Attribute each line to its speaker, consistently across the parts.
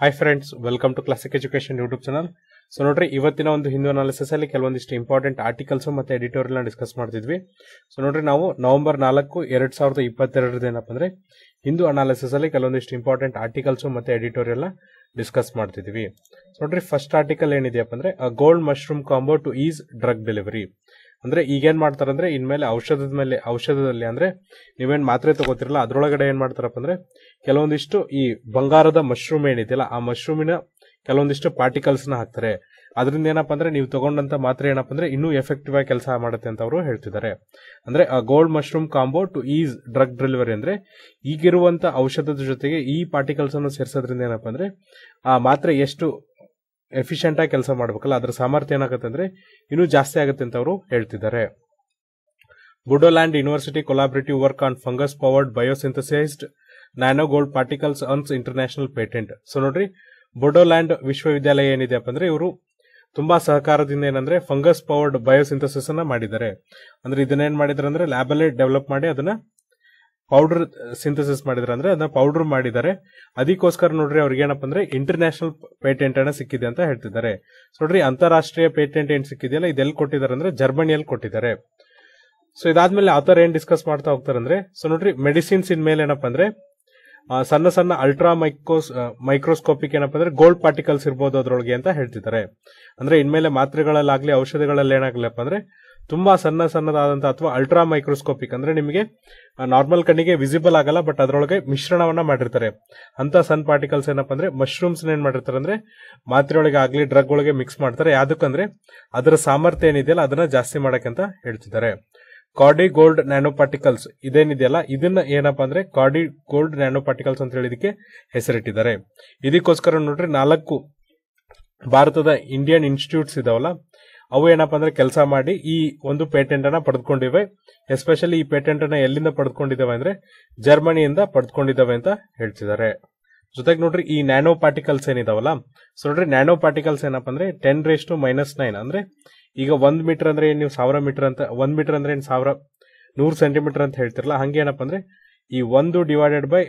Speaker 1: hi friends welcome to classic education YouTube channel so ನೋಡ್ರಿ ಇವತ್ತಿನ ಒಂದು ಹಿಂದೂ ಅನಾಲಿಸಿಸ್ ಅಲ್ಲಿ ಕೆಲವೊಂದಿಷ್ಟು ಇಂಪಾರ್ಟೆಂಟ್ ಆರ್ಟಿಕಲ್ಸ್ ಮತ್ತೆ ಎಡಿಟೋರಿಯಲ್ ಡಿಸ್ಕಸ್ ಮಾಡ್ತಿದ್ವಿ ಸೊ ನೋಡ್ರಿ ನಾವು ನವೆಂಬರ್ ನಾಲ್ಕು ಎರಡ್ ಸಾವಿರದ ಇಪ್ಪತ್ತೆರಡರದ ಏನಪ್ಪ ಅಂದ್ರೆ ಹಿಂದೂ ಅನಾಲಿಸಿಸ್ ಅಲ್ಲಿ ಕೆಲವೊಂದಿಷ್ಟು ಇಂಪಾರ್ಟೆಂಟ್ ಆರ್ಟಿಕಲ್ಸ್ ಮತ್ತೆ ಎಡಿಟೋರಿಯಲ್ ಡಿಸ್ಕಸ್ ಮಾಡ್ತಿದ್ವಿ ಸೊ ನೋಡ್ರಿ ಫಸ್ಟ್ ಆರ್ಟಿಕಲ್ ಏನಿದೆಯಪ್ಪ ಅಂದ್ರೆ gold mushroom combo to is drug delivery ಅಂದ್ರೆ ಈಗೇನ್ ಮಾಡ್ತಾರಂದ್ರೆ ಇನ್ಮೇಲೆ ಔಷಧದ ಮೇಲೆ ಔಷಧದಲ್ಲಿ ಅಂದ್ರೆ ನೀವೇನ್ ಮಾತ್ರೆ ತಗೋತಿರಲ್ಲ ಅದ್ರೊಳಗಡೆ ಏನ್ ಮಾಡ್ತಾರಪ್ಪ ಅಂದ್ರೆ ಕೆಲವೊಂದಿಷ್ಟು ಈ ಬಂಗಾರದ ಮಶ್ರೂಮ್ ಏನಿದೆಯಲ್ಲ ಆ ಮಶ್ರೂಮಿನ ಕೆಲವೊಂದಿಷ್ಟು ಪಾರ್ಟಿಕಲ್ಸ್ ನ ಹಾಕ್ತಾರೆ ಅದರಿಂದ ಏನಪ್ಪ ಅಂದ್ರೆ ನೀವು ತಗೊಂಡಂತ ಮಾತ್ರೆ ಏನಪ್ಪ ಅಂದ್ರೆ ಇನ್ನೂ ಎಫೆಕ್ಟಿವ್ ಆಗಿ ಕೆಲಸ ಮಾಡುತ್ತೆ ಅಂತ ಅವರು ಹೇಳ್ತಿದ್ದಾರೆ ಅಂದ್ರೆ gold mushroom combo to is drug delivery ಅಂದ್ರೆ ಈಗಿರುವಂತ ಔಷಧದ ಜೊತೆಗೆ ಈ ಪಾರ್ಟಿಕಲ್ಸ್ ಅನ್ನು ಸೇರಿಸೋದ್ರಿಂದ ಏನಪ್ಪ ಅಂದ್ರೆ ಆ ಮಾತ್ರೆ ಎಷ್ಟು ಎಫಿಷಿಯಂಟ್ ಆಗಿ ಕೆಲಸ ಮಾಡ್ಬೇಕಲ್ಲ ಅದ್ರ ಸಾಮರ್ಥ್ಯ ಏನಾಗುತ್ತೆ ಅಂದ್ರೆ ಇನ್ನೂ ಜಾಸ್ತಿ ಆಗುತ್ತೆ ಅಂತ ಅವರು ಹೇಳ್ತಿದ್ದಾರೆ Bodoland university collaborative work on fungus powered biosynthesised nano gold particles earns international patent so ನೋಡ್ರಿ ಬೊಡೋಲ್ಯಾಂಡ್ ವಿಶ್ವವಿದ್ಯಾಲಯ ಏನಿದೆಯಪ್ಪ ಅಂದ್ರೆ ಇವರು ತುಂಬಾ ಸಹಕಾರದಿಂದ ಏನಂದ್ರೆ ಫಂಗಸ್ ಪವರ್ಡ್ ಬಯೋಸಿಂಥಸಿಸ್ ಅನ್ನ ಮಾಡಿದ್ದಾರೆ ಅಂದ್ರೆ ಇದನ್ನೇನ್ ಮಾಡಿದಾರೆ ಅಂದ್ರೆ ಲ್ಯಾಬ್ ಅಲ್ಲಿ ಡೆವಲಪ್ ಮಾಡಿ ಅದನ್ನ ಪೌಡರ್ ಸಿಂಥಸಿಸ್ ಮಾಡಿದ್ರೆ ಅಂದ್ರೆ ಅದನ್ನ ಪೌಡರ್ ಮಾಡಿದ್ದಾರೆ ಅದಕ್ಕೋಸ್ಕರ ನೋಡ್ರಿ ಅವ್ರಿಗೆ ಏನಪ್ಪ ಅಂದ್ರೆ ಇಂಟರ್ನ್ಯಾಷನಲ್ ಪೇಟೆಂಟ್ ಅನ್ನ ಸಿಕ್ಕಿದೆ ಅಂತ ಹೇಳ್ತಿದ್ದಾರೆ ಸೊ ನೋಡ್ರಿ ಅಂತಾರಾಷ್ಟ್ರೀಯ ಪೇಟೆಂಟ್ ಏನ್ ಸಿಕ್ಕಿದೆಯಲ್ಲ ಇದೆಲ್ಲಿ ಕೊಟ್ಟಿದ್ದಾರೆ ಅಂದ್ರೆ ಜರ್ಮನಿಯಲ್ಲಿ ಕೊಟ್ಟಿದ್ದಾರೆ ಸೊ ಇದಾದ್ಮೇಲೆ ಆತರ ಏನ್ ಡಿಸ್ಕಸ್ ಮಾಡ್ತಾ ಹೋಗ್ತಾರೆ ಅಂದ್ರೆ ಸೊ ನೋಡ್ರಿ ಮೆಡಿಸಿನ್ಸ್ ಇನ್ ಮೇಲೆ ಏನಪ್ಪ ಅಂದ್ರೆ ಆ, ಸಣ್ಣ ಸಣ್ಣ ಅಲ್ಟ್ರಾ ಮೈಕ್ರೋಸ್ ಮೈಕ್ರೋಸ್ಕೋಪಿಕ್ ಏನಪ್ಪ ಅಂದ್ರೆ ಗೋಲ್ಡ್ ಪಾರ್ಟಿಕಲ್ಸ್ ಇರ್ಬೋದು ಅದ್ರೊಳಗೆ ಅಂತ ಹೇಳ್ತಿದ್ದಾರೆ ಅಂದ್ರೆ ಇನ್ಮೇಲೆ ಮಾತ್ರೆಗಳಲ್ಲಾಗ್ಲಿ ಔಷಧಿಗಳಲ್ಲಿ ಏನಾಗ್ಲಪ್ಪ ಅಂದ್ರೆ ತುಂಬಾ ಸಣ್ಣ ಸಣ್ಣದಾದಂತ ಅಥವಾ ಅಲ್ಟ್ರಾ ಮೈಕ್ರೋಸ್ಕೋಪಿಕ್ ಅಂದ್ರೆ ನಿಮಗೆ ನಾರ್ಮಲ್ ಕಣ್ಣಿಗೆ ವಿಸಿಬಲ್ ಆಗಲ್ಲ ಬಟ್ ಅದರೊಳಗೆ ಮಿಶ್ರಣವನ್ನ ಮಾಡಿರ್ತಾರೆ ಅಂತ ಸಣ್ಣ ಪಾರ್ಟಿಕಲ್ಸ್ ಏನಪ್ಪ ಅಂದ್ರೆ ಮಶ್ರೂಮ್ಸ್ ಏನ್ ಮಾಡಿರ್ತಾರೆ ಅಂದ್ರೆ ಮಾತ್ರೆ ಒಳಗೆ ಆಗ್ಲಿ ಡ್ರಗ್ ಒಳಗೆ ಮಿಕ್ಸ್ ಮಾಡ್ತಾರೆ ಯಾವ್ದಕ್ಕಂದ್ರೆ ಅದರ ಸಾಮರ್ಥ್ಯ ಏನಿದೆಯಲ್ಲ ಅದನ್ನ ಜಾಸ್ತಿ ಮಾಡಕ್ಕೆ ಅಂತ ಹೇಳ್ತಿದ್ದಾರೆ ಕಾರ್ಡಿ ಗೋಲ್ಡ್ ನ್ಯಾನೋ ಪಾರ್ಟಿಕಲ್ಸ್ ಇದೇನಿದೆಯಲ್ಲ ಇದನ್ನ ಏನಪ್ಪಾ ಅಂದ್ರೆ ಕಾರ್ಡಿ ಗೋಲ್ಡ್ ನ್ಯಾನೋ ಪಾರ್ಟಿಕಲ್ಸ್ ಅಂತ ಹೇಳಿದಕ್ಕೆ ಹೆಸರಿಟ್ಟಿದ್ದಾರೆ ಇದಕ್ಕೋಸ್ಕರ ನೋಡ್ರಿ ನಾಲ್ಕು ಭಾರತದ ಇಂಡಿಯನ್ ಇನ್ಸ್ಟಿಟ್ಯೂಟ್ಸ್ ಇದಾವಲ್ಲ ಅವು ಏನಪ್ಪಾ ಅಂದ್ರೆ ಕೆಲಸ ಮಾಡಿ ಈ ಒಂದು ಪೇಟೆಂಟ್ ಅನ್ನ ಪಡೆದುಕೊಂಡಿವೆ ಎಸ್ಪೆಷಲಿ ಈ ಪೇಟೆಂಟ್ ಅನ್ನ ಎಲ್ಲಿಂದ ಪಡೆದುಕೊಂಡಿದ್ದಾವೆ ಅಂದ್ರೆ ಜರ್ಮನಿಯಿಂದ ಪಡೆದುಕೊಂಡಿದ್ದಾವೆ ಅಂತ ಹೇಳ್ತಿದ್ದಾರೆ ಜೊತೆಗೆ ನೋಡ್ರಿ ಈ ನ್ಯಾನೋ ಪಾರ್ಟಿಕಲ್ಸ್ ಏನಿದಾವಲ್ಲ ಸೊ ನೋಡ್ರಿ ನ್ಯಾನೋ ಪಾರ್ಟಿಕಲ್ಸ್ ಏನಪ್ಪಾ ಅಂದ್ರೆ ten raise to minus nine ಅಂದ್ರೆ ಈಗ ಒಂದ್ ಮೀಟರ್ ಅಂದ್ರೆ ಏನ್ ನೀವು ಸಾವಿರ ಮೀಟರ್ ಅಂತ ಒಂದ್ ಮೀಟರ್ ಅಂದ್ರೆ ಏನ್ ಸಾವಿರ ನೂರು ಸೆಂಟಿಮೀಟರ್ ಅಂತ ಹೇಳ್ತಿರಲ್ಲ ಹಂಗೆ ಏನಪ್ಪ ಅಂದ್ರೆ ಈ ಒಂದು ಡಿವೈಡೆಡ್ ಬೈ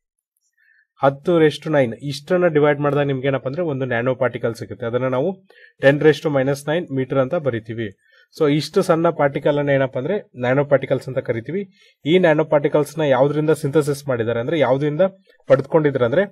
Speaker 1: ಹತ್ತು ರೆಸ್ಟ್ ನೈನ್ ಇಷ್ಟನ್ನ ಡಿವೈಡ್ ಮಾಡಿದಾಗ ನಿಮ್ಗೆ ಏನಪ್ಪ ಅಂದ್ರೆ ಒಂದು ನ್ಯಾನೋ ಪಾರ್ಟಿಕಲ್ ಸಿಗುತ್ತೆ ಅದನ್ನ ನಾವು ten rest minus nine meter ಅಂತ ಬರಿತೀವಿ ಸೊ ಇಷ್ಟು ಸಣ್ಣ ಪಾರ್ಟಿಕಲ್ ಅನ್ನ ಏನಪ್ಪ ಅಂದ್ರೆ ನ್ಯಾನೋ ಪಾರ್ಟಿಕಲ್ಸ್ ಅಂತ ಕರಿತೀವಿ ಈ ನ್ಯಾನೋ ಪಾರ್ಟಿಕಲ್ಸ್ ನ ಯಾವ್ದ್ರಿಂದ ಸಿಂಥಸಿಸ್ ಮಾಡಿದ್ದಾರೆ ಅಂದ್ರೆ ಯಾವ್ದ್ರಿಂದ ಪಡೆದುಕೊಂಡಿದ್ದಾರೆ ಅಂದ್ರೆ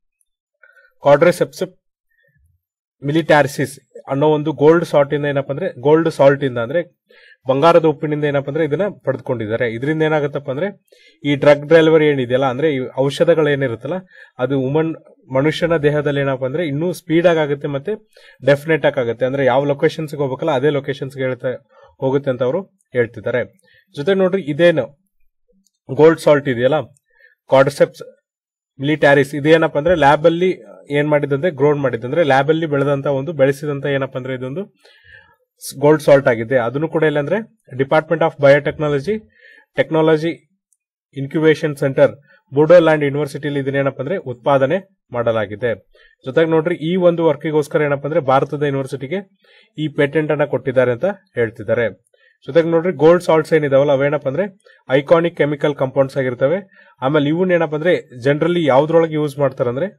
Speaker 1: ಕಾಡ್ರೆಸೆಪ್ಸ್ ಮಿಲಿಟ್ಯಾರಿಸಿಸ್ ಅನ್ನೋ ಒಂದು ಗೋಲ್ಡ್ ಸಾಲ್ಟ್ ಇಂದ ಏನಪ್ಪ ಅಂದ್ರೆ ಗೋಲ್ಡ್ ಸಾಲ್ಟ್ ಇಂದ ಅಂದ್ರೆ ಬಂಗಾರದ ಉಪ್ಪಿನಿಂದ ಏನಪ್ಪ ಅಂದ್ರೆ ಇದನ್ನ ಪಡೆದುಕೊಂಡಿದ್ದಾರೆ ಇದರಿಂದ ಏನಾಗುತ್ತಪ್ಪ ಅಂದ್ರೆ ಈ ಡ್ರಗ್ ಡೆಲಿವರಿ ಏನಿದೆಯಲ್ಲ ಅಂದ್ರೆ ಈ ಔಷಧಗಳು ಏನಿರುತ್ತಲ್ಲ ಅದು ವುಮನ್ ಮನುಷ್ಯನ ದೇಹದಲ್ಲಿ ಏನಪ್ಪ ಅಂದ್ರೆ ಇನ್ನೂ ಸ್ಪೀಡ್ ಆಗಿ ಆಗುತ್ತೆ ಮತ್ತೆ ಡೆಫಿನೆಟ್ ಆಗಿ ಆಗುತ್ತೆ ಅಂದ್ರೆ ಯಾವ ಲೊಕೇಶನ್ಸ್ ಹೋಗ್ಬೇಕಲ್ಲ ಅದೇ ಲೊಕೇಶನ್ಸ್ ಹೇಳ್ತಾ ಹೋಗುತ್ತೆ ಅಂತ ಅವರು ಹೇಳ್ತಿದ್ದಾರೆ ಜೊತೆ ನೋಡ್ರಿ ಇದೇನು ಗೋಲ್ಡ್ ಸಾಲ್ಟ್ ಇದೆಯಲ್ಲ ಕಾರ್ಡಸೆಪ್ಸ್ ಮಿಲಿಟ್ಯಾರಿಸ್ ಇದೇನಪ್ಪ ಅಂದ್ರೆ ಲ್ಯಾಬ್ ಅಲ್ಲಿ ಏನ್ ಮಾಡಿದಂದ್ರೆ ಗ್ರೋನ್ ಮಾಡಿದಂದ್ರೆ ಲ್ಯಾಬ್ ಅಲ್ಲಿ ಬೆಳೆದಂತ ಒಂದು ಬೆಳೆಸಿದಂತ ಏನಪ್ಪ ಅಂದ್ರೆ ಇದೊಂದು ಗೋಲ್ಡ್ ಸಾಲ್ಟ್ ಆಗಿದೆ ಅದನ್ನು ಕೂಡ ಇಲ್ಲ ಅಂದ್ರೆ department of biotechnology technology incubation centre Bodoland ಯೂನಿವರ್ಸಿಟಿಲಿ ಇದನ್ನೇನಪ್ಪ ಅಂದ್ರೆ ಉತ್ಪಾದನೆ ಮಾಡಲಾಗಿದೆ ಜೊತೆಗೆ ನೋಡ್ರಿ ಈ ಒಂದು ವರ್ಕಿಗೋಸ್ಕರ ಏನಪ್ಪ ಅಂದ್ರೆ ಭಾರತದ ಯೂನಿವರ್ಸಿಟಿಗೆ ಈ ಪೇಟೆಂಟ್ ಅನ್ನ ಕೊಟ್ಟಿದ್ದಾರೆ ಅಂತ ಹೇಳ್ತಿದ್ದಾರೆ ಜೊತೆಗೆ ನೋಡ್ರಿ ಗೋಲ್ಡ್ ಸಾಲ್ಟ್ಸ್ ಏನಿದಾವಲ್ಲ ಅವೇನಪ್ಪ ಅಂದ್ರೆ ಐಕಾನಿಕ್ ಕೆಮಿಕಲ್ ಕಾಂಪೌಂಡ್ಸ್ ಆಗಿರ್ತವೆ ಆಮೇಲೆ ಇವನ್ ಏನಪ್ಪ ಅಂದ್ರೆ ಜನರಲಿ ಯಾವ್ದ್ರೊಳಗೆ ಯೂಸ್ ಮಾಡ್ತಾರೆ ಅಂದ್ರೆ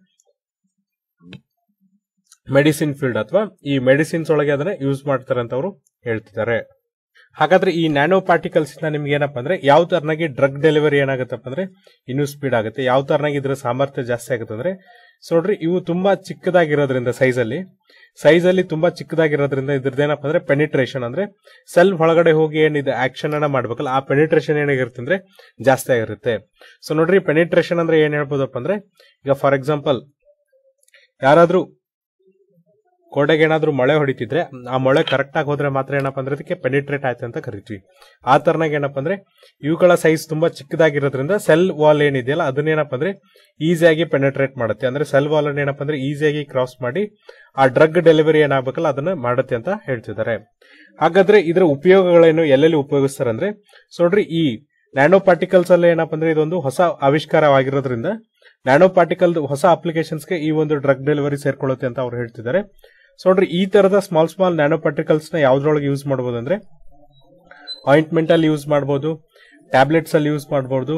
Speaker 1: ಮೆಡಿಸಿನ್ ಫೀಲ್ಡ್ ಅಥವಾ ಈ ಮೆಡಿಸಿನ್ಸ್ ಒಳಗೆ ಅದನ್ನ ಯೂಸ್ ಮಾಡ್ತಾರೆ ಅಂತ ಅವರು ಹೇಳ್ತಿದ್ದಾರೆ ಹಾಗಾದ್ರೆ ಈ ನ್ಯಾನೋ ಪಾರ್ಟಿಕಲ್ಸ್ ಇಂದ ನಿಮ್ಗೆ ಏನಪ್ಪ ಅಂದ್ರೆ ಯಾವ ತರನಾಗಿ ಡ್ರಗ್ ಡೆಲಿವರಿ ಏನಾಗುತ್ತಪ್ಪ ಅಂದ್ರೆ ಇನ್ನೂ ಸ್ಪೀಡ್ ಆಗುತ್ತೆ ಯಾವ ತರನಾಗಿ ಇದರ ಸಾಮರ್ಥ್ಯ ಜಾಸ್ತಿ ಆಗುತ್ತೆ ಅಂದ್ರೆ ಸೊ ನೋಡ್ರಿ ಇವು ತುಂಬಾ ಚಿಕ್ಕದಾಗಿರೋದ್ರಿಂದ ಸೈಜ್ ಅಲ್ಲಿ ಸೈಜ್ ಅಲ್ಲಿ ತುಂಬಾ ಚಿಕ್ಕದಾಗಿರೋದ್ರಿಂದ ಇದ್ರದ್ದೇನಪ್ಪ ಅಂದ್ರೆ ಪೆನಿಟ್ರೇಷನ್ ಅಂದ್ರೆ ಸೆಲ್ ಒಳಗಡೆ ಹೋಗಿ ಏನಿದೆ ಆಕ್ಷನ್ ಅನ್ನ ಮಾಡ್ಬೇಕಲ್ಲ ಆ ಪೆನಿಟ್ರೇಷನ್ ಏನಾಗಿರುತ್ತೆ ಅಂದ್ರೆ ಜಾಸ್ತಿ ಆಗಿರುತ್ತೆ ಸೊ ನೋಡ್ರಿ ಪೆನಿಟ್ರೇಷನ್ ಅಂದ್ರೆ ಏನ್ ಹೇಳ್ಬೋದಪ್ಪ ಅಂದ್ರೆ ಈಗ ಫಾರ್ ಎಕ್ಸಾಂಪಲ್ ಯಾರಾದ್ರೂ ಗೋಡೆಗೆ ಏನಾದ್ರೂ ಮಳೆ ಹೊಡಿತಿದ್ರೆ ಆ ಮಳೆ ಕರೆಕ್ಟ್ ಆಗಿ ಹೋದ್ರೆ ಮಾತ್ರ ಏನಪ್ಪ ಅಂದ್ರೆ ಅದಕ್ಕೆ ಪೆನಿಟ್ರೇಟ್ ಆಯ್ತು ಅಂತ ಕರಿತೀವಿ ಆ ತರನಾಗ ಏನಪ್ಪ ಅಂದ್ರೆ ಇವುಗಳ ಸೈಜ್ ತುಂಬಾ ಚಿಕ್ಕದಾಗಿರೋದ್ರಿಂದ ಸೆಲ್ ವಾಲ್ ಏನಿದೆಯಲ್ಲ ಅದನ್ನೇನಪ್ಪ ಅಂದ್ರೆ ಈಸಿಯಾಗಿ ಪೆನಿಟ್ರೇಟ್ ಮಾಡುತ್ತೆ ಅಂದ್ರೆ ಸೆಲ್ ವಾಲ್ ಅನ್ನ ಏನಪ್ಪ ಅಂದ್ರೆ ಈಸಿಯಾಗಿ ಕ್ರಾಸ್ ಮಾಡಿ ಆ ಡ್ರಗ್ ಡೆಲಿವರಿ ಏನಾಗಬೇಕಲ್ಲ ಅದನ್ನ ಮಾಡುತ್ತೆ ಅಂತ ಹೇಳ್ತಿದ್ದಾರೆ ಹಾಗಾದ್ರೆ ಇದರ ಉಪಯೋಗಗಳೇನು ಎಲ್ಲೆಲ್ಲಿ ಉಪಯೋಗಿಸ್ತಾರೆ ಅಂದ್ರೆ ಸೊ ನೋಡ್ರಿ ಈ ನ್ಯಾನೋ ಪಾರ್ಟಿಕಲ್ಸ್ ಅಲ್ಲಿ ಏನಪ್ಪ ಅಂದ್ರೆ ಇದೊಂದು ಹೊಸ ಆವಿಷ್ಕಾರವಾಗಿರೋದ್ರಿಂದ ನ್ಯಾನೋ ಪಾರ್ಟಿಕಲ್ ಹೊಸ ಅಪ್ಲಿಕೇಶನ್ಸ್ಗೆ ಈ ಒಂದು ಡ್ರಗ್ ಡೆಲಿವರಿ ಸೇರ್ಕೊಳ್ಳುತ್ತೆ ಅಂತ ಅವ್ರು ಹೇಳ್ತಿದ್ದಾರೆ ಸೊ ನೋಡ್ರಿ ಈ ತರದ ಸ್ಮಾಲ್ ಸ್ಮಾಲ್ ನ್ಯಾನೋ ಪಾರ್ಟಿಕಲ್ಸ್ ನ ಯಾವ್ದ್ರೊಳಗೆ ಯೂಸ್ ಮಾಡಬಹುದು ಅಂದ್ರೆ ಆಯಿಂಟ್ಮೆಂಟ್ ಅಲ್ಲಿ ಯೂಸ್ ಮಾಡಬಹುದು ಟ್ಯಾಬ್ಲೆಟ್ಸ್ ಅಲ್ಲಿ ಯೂಸ್ ಮಾಡಬಹುದು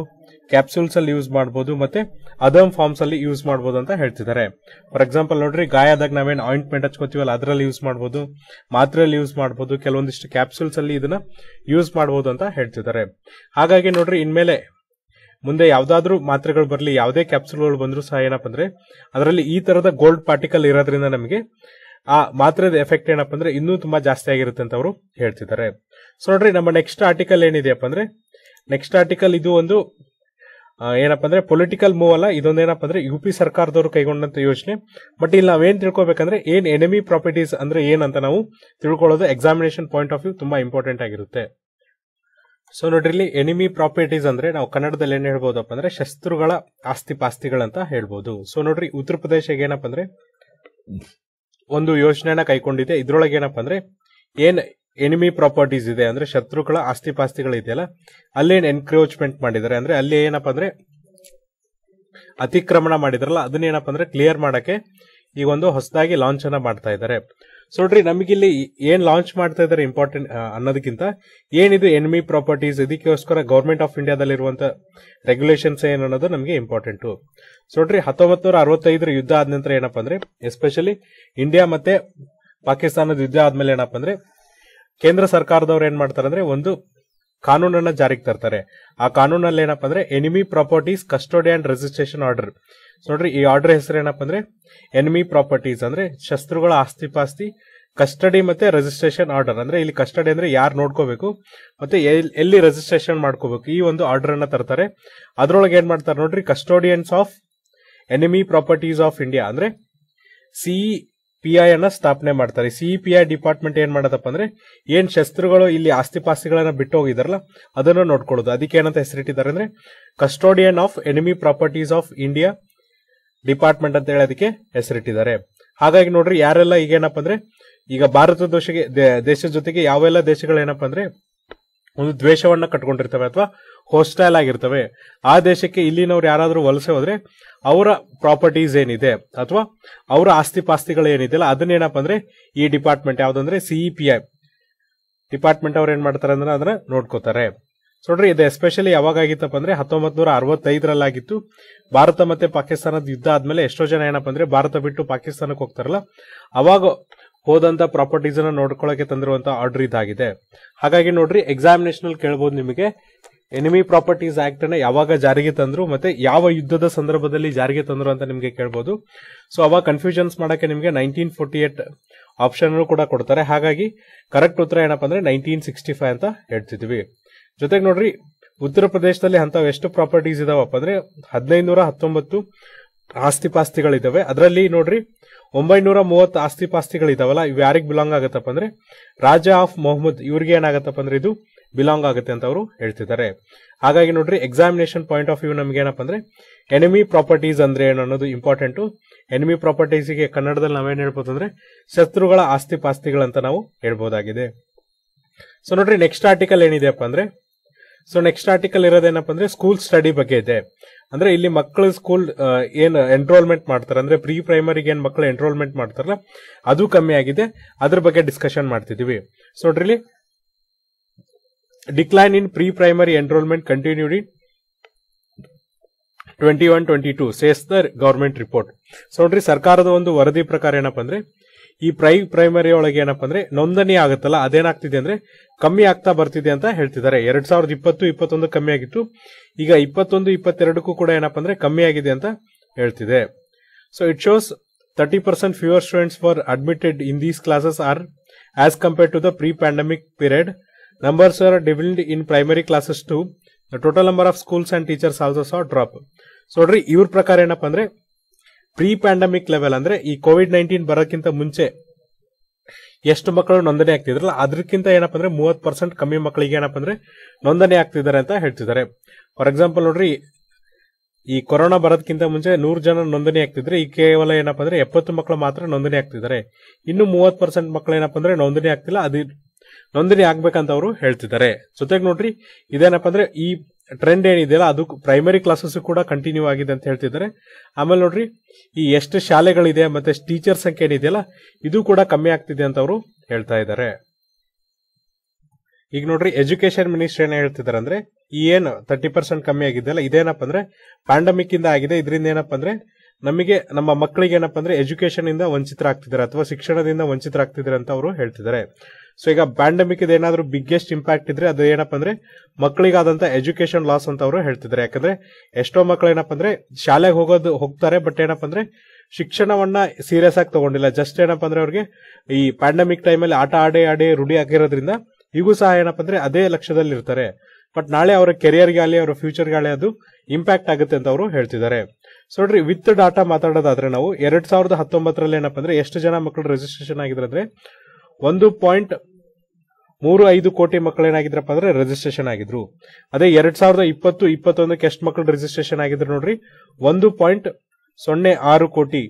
Speaker 1: ಕ್ಯಾಪ್ಸೂಲ್ಸ್ ಅಲ್ಲಿ ಯೂಸ್ ಮಾಡಬಹುದು ಮತ್ತೆ ಅದಮ್ ಫಾರ್ಮ್ಸ್ ಅಲ್ಲಿ ಯೂಸ್ ಮಾಡಬಹುದು ಅಂತ ಹೇಳ್ತಿದ್ದಾರೆ ಫಾರ್ ಎಕ್ಸಾಂಪಲ್ ನೋಡ್ರಿ ಗಾಯ ಆದಾಗ ನಾವೇನ್ ಆಯಿಂಟ್ಮೆಂಟ್ ಹಚ್ಕೋತೀವಲ್ಲ ಅದರಲ್ಲಿ ಯೂಸ್ ಮಾಡಬಹುದು ಮಾತ್ರೆಯಲ್ಲಿ ಯೂಸ್ ಮಾಡಬಹುದು ಕೆಲವೊಂದಿಷ್ಟು ಕ್ಯಾಪ್ಸೂಲ್ಸ್ ಅಲ್ಲಿ ಇದನ್ನ ಯೂಸ್ ಮಾಡಬಹುದು ಅಂತ ಹೇಳ್ತಿದ್ದಾರೆ ಹಾಗಾಗಿ ನೋಡ್ರಿ ಇನ್ಮೇಲೆ ಮುಂದೆ ಯಾವ್ದಾದ್ರು ಮಾತ್ರೆಗಳು ಬರಲಿ ಯಾವುದೇ ಕ್ಯಾಪ್ಸೂಲ್ಗಳು ಬಂದರೂ ಸಹ ಏನಪ್ಪ ಅಂದ್ರೆ ಅದರಲ್ಲಿ ಈ ತರದ ಗೋಲ್ಡ್ ಪಾರ್ಟಿಕಲ್ ಇರೋದ್ರಿಂದ ನಮಗೆ ಆ ಮಾತ್ರದ ಎಫೆಕ್ಟ್ ಏನಪ್ಪ ಅಂದ್ರೆ ಇನ್ನೂ ತುಂಬಾ ಜಾಸ್ತಿ ಆಗಿರುತ್ತೆ ಅಂತ ಅವರು ಹೇಳ್ತಿದ್ದಾರೆ ಸೊ ನೋಡ್ರಿ ನಮ್ಮ ನೆಕ್ಸ್ಟ್ ಆರ್ಟಿಕಲ್ ಏನಿದೆಯಪ್ಪ ಅಂದ್ರೆ ನೆಕ್ಸ್ಟ್ ಆರ್ಟಿಕಲ್ ಇದು ಒಂದು ಆ, ಏನಪ್ಪ ಅಂದ್ರೆ ಪೊಲಿಟಿಕಲ್ ಮೂವ್ ಅಲ್ಲ ಇದೊಂದು ಏನಪ್ಪ ಅಂದ್ರೆ ಯು ಪಿ ಸರ್ಕಾರದವರು ಕೈಗೊಂಡಂತ ಯೋಜನೆ ಬಟ್ ಇಲ್ಲಿ ನಾವೇನ್ ತಿಳ್ಕೊಬೇಕಂದ್ರೆ ಏನ್ ಎನಿಮಿ ಪ್ರಾಪರ್ಟೀಸ್ ಅಂದ್ರೆ ಏನಂತ ನಾವು ತಿಳ್ಕೊಳ್ಳೋದು ಎಕ್ಸಾಮಿನೇಷನ್ ಪಾಯಿಂಟ್ ಆಫ್ ವ್ಯೂ ತುಂಬಾ ಇಂಪಾರ್ಟೆಂಟ್ ಆಗಿರುತ್ತೆ ಸೊ ನೋಡ್ರಿ ಇಲ್ಲಿ ಎನಿಮಿ ಪ್ರಾಪರ್ಟೀಸ್ ಅಂದ್ರೆ ನಾವು ಕನ್ನಡದಲ್ಲಿ ಏನ್ ಹೇಳ್ಬೋದಪ್ಪ ಅಂದ್ರೆ ಶಸ್ತ್ರುಗಳ ಆಸ್ತಿ ಪಾಸ್ತಿಗಳಂತ ಹೇಳ್ಬೋದು ಸೊ ನೋಡ್ರಿ ಉತ್ತರ ಪ್ರದೇಶಕ್ಕೆ ಏನಪ್ಪ ಅಂದ್ರೆ ಒಂದು ಯೋಜನೆನ ಕೈಗೊಂಡಿದೆ ಇದ್ರೊಳಗೆ ಏನಪ್ಪ ಅಂದ್ರೆ ಏನ್ ಎನಿಮಿ ಪ್ರಾಪರ್ಟೀಸ್ ಇದೆ ಅಂದ್ರೆ ಶತ್ರುಗಳ ಆಸ್ತಿ ಪಾಸ್ತಿಗಳು ಇದೆಯಲ್ಲ ಅಲ್ಲೇನ್ ಎನ್ಕ್ರೋಚ್ಮೆಂಟ್ ಮಾಡಿದ್ದಾರೆ ಅಂದ್ರೆ ಅಲ್ಲಿ ಏನಪ್ಪ ಅಂದ್ರೆ ಅತಿಕ್ರಮಣ ಮಾಡಿದ್ರಲ್ಲ ಅದನ್ನ ಏನಪ್ಪ ಅಂದ್ರೆ ಕ್ಲಿಯರ್ ಮಾಡಕ್ಕೆ ಈ ಒಂದು ಹೊಸದಾಗಿ ಲಾಂಚ್ ಅನ್ನ ಮಾಡ್ತಾ ಇದ್ದಾರೆ ಸೊ ನೋಡ್ರಿ ನಮಗಿಲ್ಲಿ ಏನ್ ಲಾಂಚ್ ಮಾಡ್ತಾ ಇದ್ದಾರೆ ಇಂಪಾರ್ಟೆಂಟ್ ಅನ್ನೋದಕ್ಕಿಂತ ಏನಿದು ಎನಿಮಿ ಪ್ರಾಪರ್ಟೀಸ್ ಇದಕ್ಕೋಸ್ಕರ ಗೌರ್ಮೆಂಟ್ ಆಫ್ ಇಂಡಿಯಾದಲ್ಲಿ ಇರುವಂತ ರೆಗ್ಯುಲೇಷನ್ಸ್ ಏನು ಅನ್ನೋದು ನಮಗೆ ಇಂಪಾರ್ಟೆಂಟ್ ಸೊ ನೋಡ್ರಿ ಹತ್ತೊಂಬತ್ತು ನೂರ ಅರವತ್ತೈದರ ಯುದ್ಧ ಆದ ನಂತರ ಏನಪ್ಪ ಅಂದ್ರೆ ಎಸ್ಪೆಷಲಿ ಇಂಡಿಯಾ ಮತ್ತೆ ಪಾಕಿಸ್ತಾನದ ಯುದ್ಧ ಆದ್ಮೇಲೆ ಏನಪ್ಪ ಅಂದ್ರೆ ಕೇಂದ್ರ ಸರ್ಕಾರದವ್ರು ಏನ್ ಮಾಡ್ತಾರೆ ಅಂದ್ರೆ ಒಂದು ಕಾನೂನನ್ನ ಜಾರಿಗೆ ತರ್ತಾರೆ ಆ ಕಾನೂನಲ್ಲಿ ಏನಪ್ಪ ಅಂದ್ರೆ enemy properties custody and registration order ನೋಡ್ರಿ ಈ ಆರ್ಡರ್ ಹೆಸರು ಏನಪ್ಪ ಅಂದ್ರೆ ಎನಿಮಿ ಪ್ರಾಪರ್ಟೀಸ್ ಅಂದ್ರೆ ಶಸ್ತ್ರುಗಳ ಆಸ್ತಿ ಪಾಸ್ತಿ ಕಸ್ಟಡಿ ಮತ್ತೆ ರಿಜಿಸ್ಟ್ರೇಷನ್ ಆರ್ಡರ್ ಅಂದ್ರೆ ಇಲ್ಲಿ ಕಸ್ಟಡಿ ಅಂದ್ರೆ ಯಾರು ನೋಡ್ಕೋಬೇಕು ಮತ್ತೆ ಎಲ್- ಎಲ್ಲಿ ರಿಜಿಸ್ಟ್ರೇಷನ್ ಮಾಡ್ಕೋಬೇಕು ಈ ಒಂದು ಆರ್ಡರ್ ಅನ್ನ ತರ್ತಾರೆ ಅದ್ರೊಳಗೆ ಏನ್ ಮಾಡ್ತಾರೆ ನೋಡ್ರಿ custodians of enemy properties of India ಅಂದ್ರೆ ಸಿಇ ಪಿ ಐ ಅನ್ನ ಸ್ಥಾಪನೆ ಮಾಡ್ತಾರೆ ಸಿಇ ಪಿ ಐ ಡಿಪಾರ್ಟ್ಮೆಂಟ್ ಏನ್ ಮಾಡೋದಪ್ಪ ಅಂದ್ರೆ ಏನ್ ಶಸ್ತ್ರುಗಳು ಇಲ್ಲಿ ಆಸ್ತಿ ಪಾಸ್ತಿಗಳನ್ನ ಬಿಟ್ಟು ಹೋಗಿದಾರಲ್ಲ ಅದನ್ನ ನೋಡ್ಕೊಳ್ಳೋದು ಅದಕ್ಕೆ ಏನಂತ ಹೆಸರಿಟ್ಟಿದ್ದಾರೆ ಅಂದ್ರೆ custodian of enemy properties of India department ಅಂತ ಹೇಳಿ ಅದಕ್ಕೆ ಹೆಸರಿಟ್ಟಿದ್ದಾರೆ ಹಾಗಾಗಿ ನೋಡ್ರಿ ಯಾರೆಲ್ಲ ಈಗ ಏನಪ್ಪ ಅಂದ್ರೆ ಈಗ ಭಾರತ ದೇಶಕ್ಕೆ ದೇ- ದೇಶದ ಜೊತೆಗೆ ಯಾವೆಲ್ಲ ದೇಶಗಳು ಏನಪ್ಪ ಅಂದ್ರೆ ಒಂದು ದ್ವೇಷವನ್ನ ಕಟ್ಕೊಂಡಿರ್ತವೆ ಅಥವಾ ಹೋಸ್ಟೈಲ್ ಆಗಿರ್ತವೆ ಆ ದೇಶಕ್ಕೆ ಇಲ್ಲಿನವ್ರು ಯಾರಾದ್ರೂ ವಲಸೆ ಹೋದ್ರೆ ಅವರ ಪ್ರಾಪರ್ಟೀಸ್ ಏನಿದೆ ಅಥವಾ ಅವರ ಆಸ್ತಿ ಪಾಸ್ತಿಗಳು ಏನಿದೆಯಲ್ಲ ಅದನ್ನೇನಪ್ಪ ಅಂದ್ರೆ ಈ ಡಿಪಾರ್ಟ್ಮೆಂಟ್ ಯಾವ್ದಂದ್ರೆ ಸಿಇ ಪಿ ಐ ಡಿಪಾರ್ಟ್ಮೆಂಟ್ ಅವ್ರು ಏನ್ ಮಾಡ್ತಾರೆ ಅಂದ್ರೆ ಅದನ್ನ ನೋಡ್ಕೋತಾರೆ ಸೊ ನೋಡ್ರಿ ಇದು ಎಸ್ಪೆಷಲಿ ಯಾವಾಗ ಆಗಿತ್ತಪ್ಪ ಅಂದ್ರೆ ಹತ್ತೊಂಬತ್ ನೂರ ಅರವತ್ತೈದರಲ್ಲಾಗಿತ್ತು ಭಾರತ ಮತ್ತೆ ಪಾಕಿಸ್ತಾನದ ಯುದ್ಧ ಆದ್ಮೇಲೆ ಎಷ್ಟೋ ಜನ ಏನಪ್ಪ ಅಂದ್ರೆ ಭಾರತ ಬಿಟ್ಟು ಪಾಕಿಸ್ತಾನಕ್ಕೆ ಹೋಗ್ತಾರಲ್ಲ ಅವಾಗ ಹೋದಂತ ಪ್ರಾಪರ್ಟೀಸ್ ಅನ್ನ ನೋಡ್ಕೊಳ್ಳೋಕೆ ತಂದಿರುವಂತ ಆರ್ಡರ್ ಇದಾಗಿದೆ ಹಾಗಾಗಿ ನೋಡ್ರಿ ಎಕ್ಸಾಮಿನೇಷನ್ ಅಲ್ಲಿ ಕೇಳಬಹುದು ನಿಮಗೆ ಎನಿಮಿ ಪ್ರಾಪರ್ಟೀಸ್ ಆಕ್ಟ್ ಅನ್ನ ಯಾವಾಗ ಜಾರಿಗೆ ತಂದ್ರು ಮತ್ತೆ ಯಾವ ಯುದ್ಧದ ಸಂದರ್ಭದಲ್ಲಿ ಜಾರಿಗೆ ತಂದ್ರು ಅಂತ ನಿಮಗೆ ಕೇಳಬಹುದು ಸೊ ಅವಾಗ ಕನ್ಫ್ಯೂಷನ್ಸ್ ಮಾಡಕ್ಕೆ ನಿಮಗೆ ನೈನ್ಟೀನ್ ಫೋರ್ಟಿ ಏಟ್ ಆಪ್ಷನ್ ಕೂಡ ಕೊಡ್ತಾರೆ ಹಾಗಾಗಿ ಕರೆಕ್ಟ್ ಉತ್ತರ ಏನಪ್ಪಾ ಅಂದ್ರೆ ನೈನ್ಟೀನ್ ಸಿಕ್ಸ್ಟಿ ಫೈವ್ ಅಂತ ಹೇಳ್ತಿದ್ವಿ ಜೊತೆಗೆ ನೋಡ್ರಿ ಉತ್ತರ ಪ್ರದೇಶದಲ್ಲಿ ಅಂತವ್ ಎಷ್ಟು ಪ್ರಾಪರ್ಟೀಸ್ ಇದಾವಪ್ಪ ಅಂದ್ರೆ ಹದಿನೈದು ನೂರ ಹತ್ತೊಂಬತ್ತು ಆಸ್ತಿ ಪಾಸ್ತಿಗಳಿದಾವೆ ಅದರಲ್ಲಿ ನೋಡ್ರಿ ಒಂಬೈನೂರ ಮೂವತ್ತು ಆಸ್ತಿ ಪಾಸ್ತಿಗಳಿದಾವಲ್ಲ ಇವು ಯಾರಿಗೆ ಬಿಲಾಂಗ್ ಆಗತ್ತಪ್ಪ ಅಂದ್ರೆ ರಾಜ ಆಫ್ ಮೊಹಮ್ಮದ್ ಇವ್ರಿಗೆ ಏನಾಗತ್ತಪ್ಪ ಅಂದ್ರೆ ಇದು ಬಿಲಾಂಗ್ ಆಗುತ್ತೆ ಅಂತ ಅವರು ಹೇಳ್ತಿದ್ದಾರೆ ಹಾಗಾಗಿ ನೋಡ್ರಿ ಎಕ್ಸಾಮಿನೇಷನ್ ಪಾಯಿಂಟ್ ಆಫ್ ವ್ಯೂ ನಮ್ಗೆ ಏನಪ್ಪ ಅಂದ್ರೆ ಎನಿಮಿ ಪ್ರಾಪರ್ಟೀಸ್ ಅಂದ್ರೆ ಏನು ಅನ್ನೋದು ಇಂಪಾರ್ಟೆಂಟ್ ಎನಿಮಿ ಪ್ರಾಪರ್ಟೀಸ್ಗೆ ಕನ್ನಡದಲ್ಲಿ ನಾವೇನ್ ಹೇಳ್ಬೋದು ಅಂದ್ರೆ ಶತ್ರುಗಳ ಆಸ್ತಿ ಪಾಸ್ತಿಗಳಂತ ನಾವು ಹೇಳ್ಬೋದಾಗಿದೆ ಸೊ ನೋಡ್ರಿ ನೆಕ್ಸ್ಟ್ ಆರ್ಟಿಕಲ್ ಏನಿದೆಯಪ್ಪ ಅಂದ್ರೆ ಸೊ ನೆಕ್ಸ್ಟ್ ಆರ್ಟಿಕಲ್ ಇರೋದೇನಪ್ಪ ಅಂದ್ರೆ ಸ್ಕೂಲ್ ಸ್ಟಡಿ ಬಗ್ಗೆ ಇದೆ ಅಂದ್ರೆ ಇಲ್ಲಿ ಮಕ್ಕಳು ಸ್ಕೂಲ್ ಏನ್ ಎನ್ರೋಲ್ಮೆಂಟ್ ಮಾಡ್ತಾರೆ ಅಂದ್ರೆ ಪ್ರೀ ಪ್ರೈಮರಿಗೆ ಏನ್ ಮಕ್ಕಳು ಎನ್ರೋಲ್ಮೆಂಟ್ ಮಾಡ್ತಾರಲ್ಲ ಅದು ಕಮ್ಮಿ ಆಗಿದೆ ಅದ್ರ ಬಗ್ಗೆ ಡಿಸ್ಕಷನ್ ಮಾಡ್ತಿದೀವಿ ಸೊ ನೋಡ್ರಿ ಇಲ್ಲಿ decline in pre primary enrolment continued in twenty one twenty two says the government report so ನೋಡ್ರಿ ಸರ್ಕಾರದ ಒಂದು ವರದಿ ಪ್ರಕಾರ ಏನಪ್ಪ ಅಂದ್ರೆ ಈ ಪ್ರೈ ಪ್ರೈಮರಿ ಒಳಗೆ ಏನಪ್ಪ ಅಂದ್ರೆ ನೋಂದಣಿ ಆಗುತ್ತಲ್ಲ ಅದೇನಾಗ್ತಿದೆ ಅಂದ್ರೆ ಕಮ್ಮಿ ಆಗ್ತಾ ಬರ್ತಿದೆ ಅಂತ ಹೇಳ್ತಿದ್ದಾರೆ ಎರಡ್ ಸಾವಿರದ ಇಪ್ಪತ್ತು ಇಪ್ಪತ್ತೊಂದು ಕಮ್ಮಿ ಆಗಿತ್ತು ಈಗ ಇಪ್ಪತ್ತೊಂದು ಇಪ್ಪತ್ತೆರಡಕ್ಕೂ ಕೂಡ ಏನಪ್ಪ ಅಂದ್ರೆ ಕಮ್ಮಿ ಆಗಿದೆ ಅಂತ ಹೇಳ್ತಿದೆ so it shows thirty percent fewer students for admitted in these classes are as compare to the pre pandemic period numbers are dwindled in primary classes to the total number of schools and teachers also saw drop so ನೋಡ್ರಿ ಇವ್ರ ಪ್ರಕಾರ ಏನಪ್ಪ ಅಂದ್ರೆ pre pandemic level ಅಂದ್ರೆ ಈ Covid nineteen ಬರೋಕ್ಕಿಂತ ಮುಂಚೆ ಎಷ್ಟು ಮಕ್ಕಳು ನೋಂದಣಿ ಆಗ್ತಿದ್ರಲ್ಲ ಅದಕ್ಕಿಂತ ಏನಪ್ಪ ಅಂದ್ರೆ ಮೂವತ್ ಪರ್ಸೆಂಟ್ ಕಮ್ಮಿ ಮಕ್ಕಳಿಗೆ ಏನಪ್ಪ ಅಂದ್ರೆ ನೋಂದಣಿ ಆಗ್ತಿದ್ದಾರೆ ಅಂತ ಹೇಳ್ತಿದ್ದಾರೆ ಫಾರ್ ಎಕ್ಸಾಂಪಲ್ ನೋಡ್ರಿ ಈ ಕೊರೋನಾ ಬರೋದಕ್ಕಿಂತ ಮುಂಚೆ ನೂರು ಜನ ನೋಂದಣಿ ಆಗ್ತಿದ್ರೆ ಈ ಕೇವಲ ಏನಪ್ಪ ಅಂದ್ರೆ ಎಪ್ಪತ್ತು ಮಕ್ಕಳು ಮಾತ್ರ ನೋಂದಣಿ ಆಗ್ತಿದ್ದಾರೆ ಇನ್ನು ಮೂವತ್ ಪರ್ಸೆಂಟ್ ಮಕ್ಕಳು ಏನಪ್ಪ ಅಂದ್ರೆ ನೋಂದಣಿ ಆಗ್ತಿಲ್ಲ ಅದು ನೋಂದಣಿ ಆಗ್ಬೇಕಂತ ಅವರು ಹೇಳ್ತಿದ್ದಾರೆ ಜೊತೆಗೆ ನೋಡ್ರಿ ಇದೇನಪ್ಪ ಅಂದ್ರೆ ಈ ಟ್ರೆಂಡ್ ಏನಿದೆಯಲ್ಲ ಅದು ಪ್ರೈಮರಿ ಕ್ಲಾಸಸ್ ಕೂಡ ಕಂಟಿನ್ಯೂ ಆಗಿದೆ ಅಂತ ಹೇಳ್ತಿದ್ದಾರೆ ಆಮೇಲೆ ನೋಡ್ರಿ ಈ ಎಷ್ಟು ಶಾಲೆಗಳಿದೆ ಮತ್ತೆ ಟೀಚರ್ ಸಂಖ್ಯೆ ಏನಿದೆಯಲ್ಲ ಇದು ಕೂಡ ಕಮ್ಮಿ ಆಗ್ತಿದೆ ಅಂತ ಅವರು ಹೇಳ್ತಾ ಇದ್ದಾರೆ ಈಗ ನೋಡ್ರಿ ಎಜುಕೇಶನ್ ಮಿನಿಸ್ಟ್ರಿ ಏನ್ ಹೇಳ್ತಿದಾರೆ ಅಂದ್ರೆ ಈ ಏನು ತರ್ಟಿ ಪರ್ಸೆಂಟ್ ಕಮ್ಮಿ ಆಗಿದೆಯಲ್ಲ ಇದೇನಪ್ಪ ಅಂದ್ರೆ ಪ್ಯಾಂಡಮಿಕ್ ಇಂದ ಆಗಿದೆ ಇದರಿಂದ ಏನಪ್ಪ ಅಂದ್ರೆ ನಮಗೆ ನಮ್ಮ ಮಕ್ಕಳಿಗೆ ಏನಪ್ಪ ಅಂದ್ರೆ ಎಜುಕೇಶನ್ ಇಂದ ವಂಚಿತರಾಗ್ತಿದ್ದಾರೆ ಅಥವಾ ಶಿಕ್ಷಣದಿಂದ ವಂಚಿತರಾಗ್ತಿದ್ದಾರೆ ಅಂತ ಅವರು ಹೇಳ್ತಿದ್ದಾರೆ ಸೊ ಈಗ ಪ್ಯಾಂಡಮಿಕ್ ಏನಾದ್ರೂ ಬಿಗ್ಗೆಸ್ಟ್ ಇಂಪ್ಯಾಕ್ಟ್ ಇದ್ರೆ ಅದು ಏನಪ್ಪ ಅಂದ್ರೆ ಮಕ್ಕಳಿಗಾದಂತ ಎಜುಕೇಶನ್ ಲಾಸ್ ಅಂತ ಅವರು ಹೇಳ್ತಿದ್ದಾರೆ ಯಾಕಂದ್ರೆ ಎಷ್ಟೋ ಮಕ್ಕಳು ಏನಪ್ಪ ಅಂದ್ರೆ ಶಾಲೆಗೆ ಹೋಗೋದು ಹೋಗ್ತಾರೆ ಬಟ್ ಏನಪ್ಪ ಅಂದ್ರೆ ಶಿಕ್ಷಣವನ್ನ ಸೀರಿಯಸ್ ಆಗಿ ತಗೊಂಡಿಲ್ಲ ಜಸ್ಟ್ ಏನಪ್ಪ ಅಂದ್ರೆ ಅವ್ರಿಗೆ ಈ ಪ್ಯಾಂಡಮಿಕ್ ಟೈಮಲ್ಲಿ ಆಟ ಆಡಿ ಆಡಿ ರೂಢಿ ಆಗಿರೋದ್ರಿಂದ ಈಗೂ ಸಹ ಏನಪ್ಪ ಅಂದ್ರೆ ಅದೇ ಲಕ್ಷ್ಯದಲ್ಲಿ ಇರ್ತಾರೆ ಬಟ್ ನಾಳೆ ಅವರ ಕೆರಿಯರ್ಗೆ ಆಗಲಿ ಅವರ ಫ್ಯೂಚರ್ಗೆ ಆಗಲಿ ಅದು ಇಂಪ್ಯಾಕ್ಟ್ ಆಗುತ್ತೆ ಅಂತ ಅವರು ಹೇಳ್ತಿದ್ದಾರೆ ಸೊ ನೋಡ್ರಿ ವಿತ್ ಡಾಟಾ ಮಾತಾಡೋದಾದ್ರೆ ನಾವು ಎರಡ್ ಸಾವಿರದ ಹತ್ತೊಂಬತ್ತರಲ್ಲಿ ಏನಪ್ಪ ಅಂದ್ರೆ ಎಷ್ಟು ಜನ ಮಕ್ಕಳು ರಿಜಿಸ್ಟ್ರೇಷನ್ ಆಗಿದ್ರೆ ಅಂದ್ರೆ ಒಂದು ಪಾಯಿಂಟ್ ಮೂರು ಐದು ಕೋಟಿ ಮಕ್ಕಳು ಏನಾಗಿದ್ರಪ್ಪ ಅಂದ್ರೆ ರಿಜಿಸ್ಟ್ರೇಷನ್ ಆಗಿದ್ರು ಅದೇ ಎರಡ್ ಸಾವಿರದ ಇಪ್ಪತ್ತು ಇಪ್ಪತ್ತೊಂದಕ್ಕೆ ಎಷ್ಟು ಮಕ್ಕಳು ರಿಜಿಸ್ಟ್ರೇಷನ್ ಆಗಿದ್ರು ನೋಡ್ರಿ ಒಂದು ಪಾಯಿಂಟ್ ಸೊನ್ನೆ ಆರು ಕೋಟಿ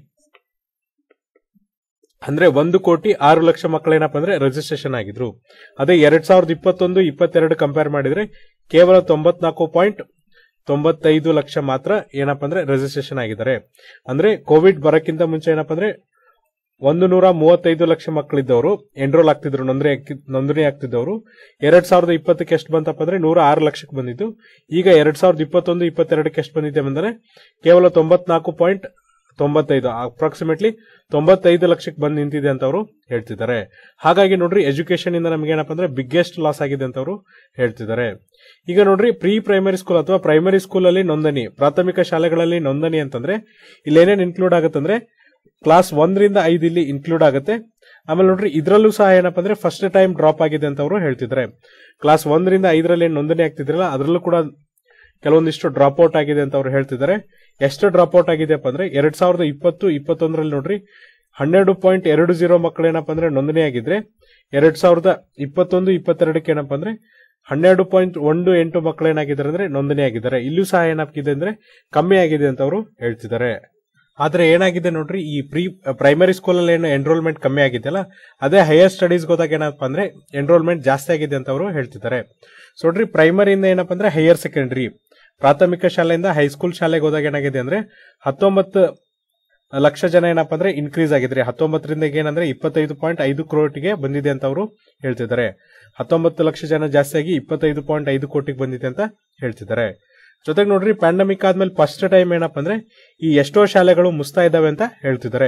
Speaker 1: ಅಂದ್ರೆ ಒಂದು ಕೋಟಿ ಆರು ಲಕ್ಷ ಮಕ್ಕಳು ಏನಪ್ಪ ಅಂದ್ರೆ ರಿಜಿಸ್ಟ್ರೇಷನ್ ಆಗಿದ್ರು ಅದೇ ಎರಡ್ ಸಾವಿರದ ಇಪ್ಪತ್ತೊಂದು ಇಪ್ಪತ್ತೆರಡು ಕಂಪೇರ್ ಮಾಡಿದ್ರೆ ಕೇವಲ ತೊಂಬತ್ನಾಲ್ಕು ಪಾಯಿಂಟ್ ತೊಂಬತ್ತೈದು ಲಕ್ಷ ಮಾತ್ರ ಏನಪ್ಪ ಅಂದ್ರೆ ರಿಜಿಸ್ಟ್ರೇಷನ್ ಆಗಿದ್ದಾರೆ ಅಂದ್ರೆ ಕೋವಿಡ್ ಬರಕ್ಕಿಂತ ಮುಂಚೆ ಏನಪ್ಪ ಅಂದ್ರೆ ಒಂದು ನೂರ ಮೂವತ್ತೈದು ಲಕ್ಷ ಮಕ್ಕಳಿದ್ದವರು ಎನ್ರೋಲ್ ಆಗ್ತಿದ್ರು ನೋಂದಣಿ ಆಗ್ತಿ- ನೋಂದಣಿ ಆಗ್ತಿದ್ದವರು ಎರಡ್ ಸಾವಿರದ ಇಪ್ಪತ್ತಕ್ಕೆ ಎಷ್ಟು ಬಂತಪ್ಪ ಅಂದ್ರೆ ನೂರ ಆರು ಲಕ್ಷಕ್ಕೆ ಬಂದಿದ್ದು ಈಗ ಎರಡ್ ಸಾವಿರದ ಇಪ್ಪತ್ತೊಂದು ಇಪ್ಪತ್ತೆರಡಕ್ಕೆ ಎಷ್ಟು ಬಂದಿದೆ ಅಂದ್ರೆ ಕೇವಲ ತೊಂಬತ್ನಾಲ್ಕು ಪಾಯಿಂಟ್ ತೊಂಬತ್ತೈದು ಅಪ್ರಾಕ್ಸಿಮೇಟ್ಲಿ ತೊಂಬತ್ತೈದು ಲಕ್ಷಕ್ಕೆ ಬಂದು ನಿಂತಿದೆ ಅಂತ ಅವರು ಹೇಳ್ತಿದ್ದಾರೆ ಹಾಗಾಗಿ ನೋಡ್ರಿ ಎಜುಕೇಶನ್ ಇಂದ ನಮ್ಗೆ ಏನಪ್ಪ ಅಂದ್ರೆ ಬಿಗ್ಗೆಸ್ಟ್ ಲಾಸ್ ಆಗಿದೆ ಅಂತ ಅವರು ಹೇಳ್ತಿದ್ದಾರೆ ಈಗ ನೋಡ್ರಿ ಪ್ರೀ ಪ್ರೈಮರಿ ಸ್ಕೂಲ್ ಅಥವಾ ಪ್ರೈಮರಿ ಸ್ಕೂಲ್ ಅಲ್ಲಿ ನೋಂದಣಿ ಪ್ರಾಥಮಿಕ ಶಾಲೆಗಳಲ್ಲಿ ನೋಂದಣಿ ಅಂತಂದ್ರೆ ಇಲ್ಲಿ ಏನೇನು ಇನ್ಕ್ಲೂಡ್ ಆಗುತ್ತಂದ್ರೆ ಕ್ಲಾಸ್ ಒಂದರಿಂದ ಐದು ಇಲ್ಲಿ ಇನ್ಕ್ಲೂಡ್ ಆಗುತ್ತೆ ಆಮೇಲೆ ನೋಡ್ರಿ ಇದರಲ್ಲೂ ಸಹ ಏನಪ್ಪ ಅಂದ್ರೆ ಫಸ್ಟ್ ಟೈಮ್ ಡ್ರಾಪ್ ಆಗಿದೆ ಅಂತ ಅವರು ಹೇಳ್ತಿದ್ದಾರೆ ಕ್ಲಾಸ್ ಒಂದರಿಂದ ಐದರಲ್ಲಿ ಏನ್ ನೋಂದಣಿ ಆಗ್ತಿದ್ರಲ್ಲ ಅದರಲ್ಲೂ ಕೂಡ ಕೆಲವೊಂದಿಷ್ಟು ಡ್ರಾಪ್ ಔಟ್ ಆಗಿದೆ ಅಂತ ಅವರು ಹೇಳ್ತಿದ್ದಾರೆ ಎಷ್ಟು ಡ್ರಾಪ್ ಔಟ್ ಆಗಿದೆಪ್ಪ ಅಂದ್ರೆ ಎರಡ್ ಸಾವಿರದ ಇಪ್ಪತ್ತು ಇಪ್ಪತ್ತೊಂದರಲ್ಲಿ ನೋಡ್ರಿ ಹನ್ನೆರಡು ಪಾಯಿಂಟ್ ಎರಡು ಜೀರೋ ಮಕ್ಕಳು ಏನಪ್ಪ ಅಂದ್ರೆ ನೋಂದಣಿ ಆಗಿದ್ರೆ ಎರಡ್ ಸಾವಿರದ ಇಪ್ಪತ್ತೊಂದು ಇಪ್ಪತ್ತೆರಡಕ್ಕೆ ಏನಪ್ಪ ಅಂದ್ರೆ ಹನ್ನೆರಡು ಪಾಯಿಂಟ್ ಒಂದು ಎಂಟು ಮಕ್ಕಳು ಏನಾಗಿದ್ದಾರೆ ಅಂದ್ರೆ ನೋಂದಣಿ ಆಗಿದ್ದಾರೆ ಇಲ್ಲೂ ಸಹ ಏನಾಗಿದೆ ಅಂದ್ರೆ ಕಮ್ಮಿ ಆಗಿದೆ ಅಂತ ಅವರು ಹೇಳ್ತಿದ್ದಾರೆ ಆದ್ರೆ ಏನಾಗಿದೆ ನೋಡ್ರಿ ಈ ಪ್ರೀ ಪ್ರೈಮರಿ ಸ್ಕೂಲ್ ಅಲ್ಲಿ ಏನು ಎನ್ರೋಲ್ಮೆಂಟ್ ಕಮ್ಮಿ ಆಗಿದೆಯಲ್ಲ ಅದೇ ಹೈಯರ್ ಸ್ಟಡೀಸ್ ಹೋದಾಗ ಏನಪ್ಪ ಅಂದ್ರೆ ಎನ್ರೋಲ್ಮೆಂಟ್ ಜಾಸ್ತಿ ಆಗಿದೆ ಅಂತ ಅವರು ಹೇಳ್ತಿದ್ದಾರೆ ಸೊ ನೋಡ್ರಿ ಪ್ರೈಮರಿಯಿಂದ ಏನಪ್ಪ ಅಂದ್ರೆ ಹೈಯರ್ ಸೆಕೆಂಡರಿ ಪ್ರಾಥಮಿಕ ಶಾಲೆಯಿಂದ ಹೈಸ್ಕೂಲ್ ಶಾಲೆಗೆ ಹೋದಾಗ ಏನಾಗಿದೆ ಅಂದ್ರೆ ಹತ್ತೊಂಬತ್ತು ಲಕ್ಷ ಜನ ಏನಪ್ಪ ಅಂದ್ರೆ ಇನ್ಕ್ರೀಸ್ ಆಗಿದ್ರೆ ಹತ್ತೊಂಬತ್ತರಿಂದ ಈಗ ಏನಂದ್ರೆ ಇಪ್ಪತ್ತೈದು ಪಾಯಿಂಟ್ ಐದು ಕೋಟಿಗೆ ಬಂದಿದೆ ಅಂತ ಅವರು ಹೇಳ್ತಿದ್ದಾರೆ ಹತ್ತೊಂಬತ್ತು ಲಕ್ಷ ಜನ ಜಾಸ್ತಿ ಆಗಿ ಇಪ್ಪತ್ತೈದು ಪಾಯಿಂಟ್ ಐದು ಕೋಟಿಗೆ ಬಂದಿದೆ ಅಂತ ಹೇಳ್ತಿದ್ದಾರೆ ಜೊತೆಗೆ ನೋಡ್ರಿ ಪ್ಯಾಂಡಮಿಕ್ ಆದ್ಮೇಲೆ ಫಸ್ಟ್ ಟೈಮ್ ಏನಪ್ಪ ಅಂದ್ರೆ ಈ ಎಷ್ಟೋ ಶಾಲೆಗಳು ಮುಸ್ತಾ ಇದಾವೆ ಅಂತ ಹೇಳ್ತಿದ್ದಾರೆ